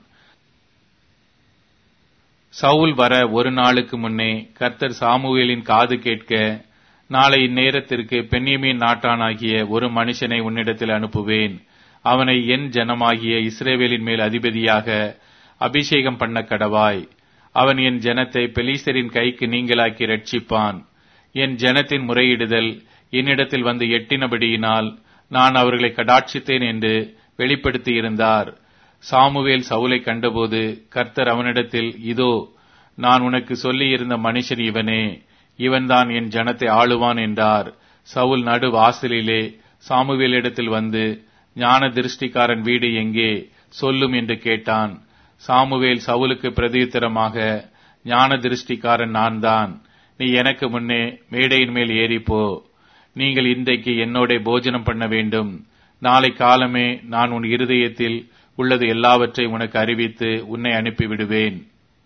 சவுல் வர ஒரு நாளுக்கு முன்னே கர்த்தர் சாமுவேலின் காது கேட்க நாளை இந்நேரத்திற்கு பெண்ணியமின் நாட்டானாகிய ஒரு மனுஷனை உன்னிடத்தில் அனுப்புவேன் அவனை என் ஜனமாகிய இஸ்ரேவேலின் மேல் அதிபதியாக அபிஷேகம் பண்ண கடவாய் அவன் என் ஜனத்தை பெலீசரின் கைக்கு நீங்களாக்கி ரட்சிப்பான் என் ஜனத்தின் முறையிடுதல் என்னிடத்தில் வந்து எட்டினபடியினால் நான் அவர்களை கடாட்சித்தேன் என்று வெளிப்படுத்தியிருந்தார் சாமுவேல் சவுலை கண்டபோது கர்த்தர் அவனிடத்தில் இதோ நான் உனக்கு சொல்லியிருந்த மனுஷன் இவனே இவன்தான் என் ஜனத்தை ஆளுவான் என்றார் சவுல் நடு வாசலிலே சாமுவேலிடத்தில் வந்து ஞான திருஷ்டிக்காரன் வீடு எங்கே சொல்லும் என்று கேட்டான் சாமுவேல் சவுலுக்கு பிரதியுத்தரமாக ஞான திருஷ்டிக்காரன் நான் தான் நீ எனக்கு முன்னே மேடையின் மேல் ஏறிப்போ நீங்கள் இன்றைக்கு என்னோட போஜனம் பண்ண வேண்டும் நாளை காலமே நான் உன் இருதயத்தில் உள்ளது எல்லாவற்றையும் உனக்கு அறிவித்து உன்னை அனுப்பிவிடுவேன்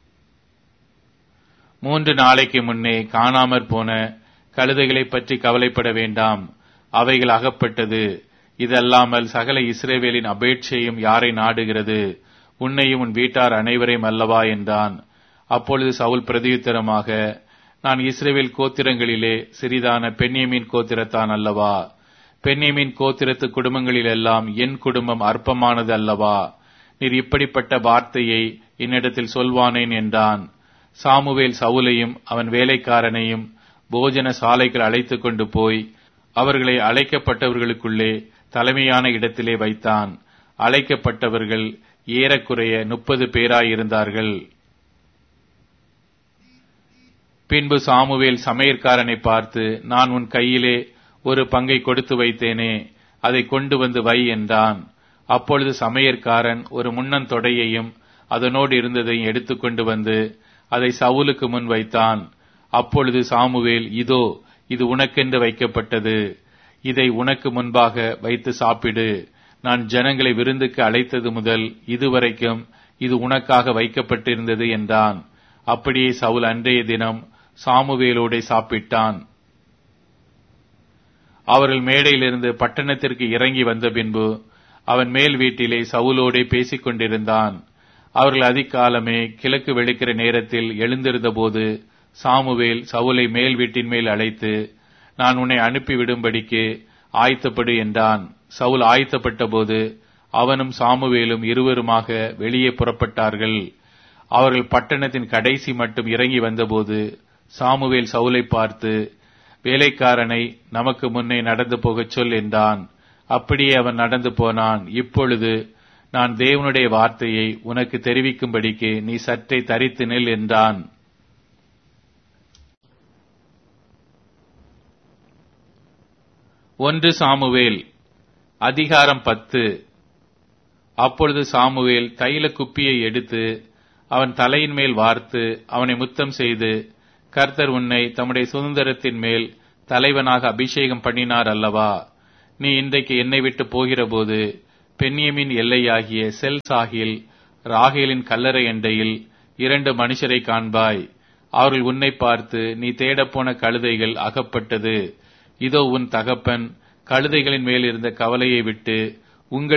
மூன்று நாளைக்கு முன்னே காணாமற் போன கழுதைகளைப் பற்றி கவலைப்பட வேண்டாம் அவைகள் அகப்பட்டது இதல்லாமல் சகல இஸ்ரேவேலின் அபேட்சையும் யாரை நாடுகிறது உன்னையும் உன் வீட்டார் அனைவரையும் அல்லவா என்றான் அப்பொழுது சவுல் பிரதியுத்தரமாக நான் இஸ்ரேவேல் கோத்திரங்களிலே சிறிதான பெண்ணியமின் கோத்திரத்தான் அல்லவா பெண்ணியமின் கோத்திரத்து குடும்பங்களிலெல்லாம் என் குடும்பம் அற்பமானது அல்லவா நீர் இப்படிப்பட்ட வார்த்தையை என்னிடத்தில் சொல்வானேன் என்றான் சாமுவேல் சவுலையும் அவன் வேலைக்காரனையும் போஜன சாலைகள் அழைத்துக் கொண்டு போய் அவர்களை அழைக்கப்பட்டவர்களுக்குள்ளே தலைமையான இடத்திலே வைத்தான் அழைக்கப்பட்டவர்கள் ஏறக்குறைய முப்பது பேராயிருந்தார்கள் பின்பு சாமுவேல் சமையற்காரனை பார்த்து நான் உன் கையிலே ஒரு பங்கை கொடுத்து வைத்தேனே அதை கொண்டு வந்து வை என்றான் அப்பொழுது சமையற்காரன் ஒரு முன்னன் தொடையையும் அதனோடு இருந்ததையும் எடுத்துக்கொண்டு வந்து அதை சவுலுக்கு முன் வைத்தான் அப்பொழுது சாமுவேல் இதோ இது உனக்கென்று வைக்கப்பட்டது இதை உனக்கு முன்பாக வைத்து சாப்பிடு நான் ஜனங்களை விருந்துக்கு அழைத்தது முதல் இதுவரைக்கும் இது உனக்காக வைக்கப்பட்டிருந்தது என்றான் அப்படியே சவுல் அன்றைய தினம் சாமுவேலோடே சாப்பிட்டான் அவர்கள் மேடையிலிருந்து பட்டணத்திற்கு இறங்கி வந்த பின்பு அவன் மேல் வீட்டிலே சவுலோடே பேசிக் கொண்டிருந்தான் அவர்கள் அதிகாலமே கிழக்கு வெளுக்கிற நேரத்தில் எழுந்திருந்தபோது சாமுவேல் சவுலை மேல் வீட்டின் மேல் அழைத்து நான் உன்னை அனுப்பிவிடும்படிக்கு ஆயத்தப்படு என்றான் சவுல் ஆயத்தப்பட்ட போது அவனும் சாமுவேலும் இருவருமாக வெளியே புறப்பட்டார்கள் அவர்கள் பட்டணத்தின் கடைசி மட்டும் இறங்கி வந்தபோது சாமுவேல் சவுலை பார்த்து வேலைக்காரனை நமக்கு முன்னே நடந்து போகச் சொல் என்றான் அப்படியே அவன் நடந்து போனான் இப்பொழுது நான் தேவனுடைய வார்த்தையை உனக்கு தெரிவிக்கும்படிக்கு நீ சற்றே தரித்து நில் என்றான் ஒன்று சாமுவேல் அதிகாரம் பத்து அப்பொழுது சாமுவேல் தைல குப்பியை எடுத்து அவன் தலையின் மேல் வார்த்து அவனை முத்தம் செய்து கர்த்தர் உன்னை தம்முடைய சுதந்திரத்தின் மேல் தலைவனாக அபிஷேகம் பண்ணினார் அல்லவா நீ இன்றைக்கு என்னை விட்டு போகிறபோது பென்யமின் எல்லையாகிய செல் சாகில் ராகேலின் கல்லறை எண்டையில் இரண்டு மனுஷரை காண்பாய் அவர்கள் உன்னை பார்த்து நீ தேடப்போன கழுதைகள் அகப்பட்டது இதோ உன் தகப்பன் கழுதைகளின் மேல் இருந்த கவலையை விட்டு உங்கள்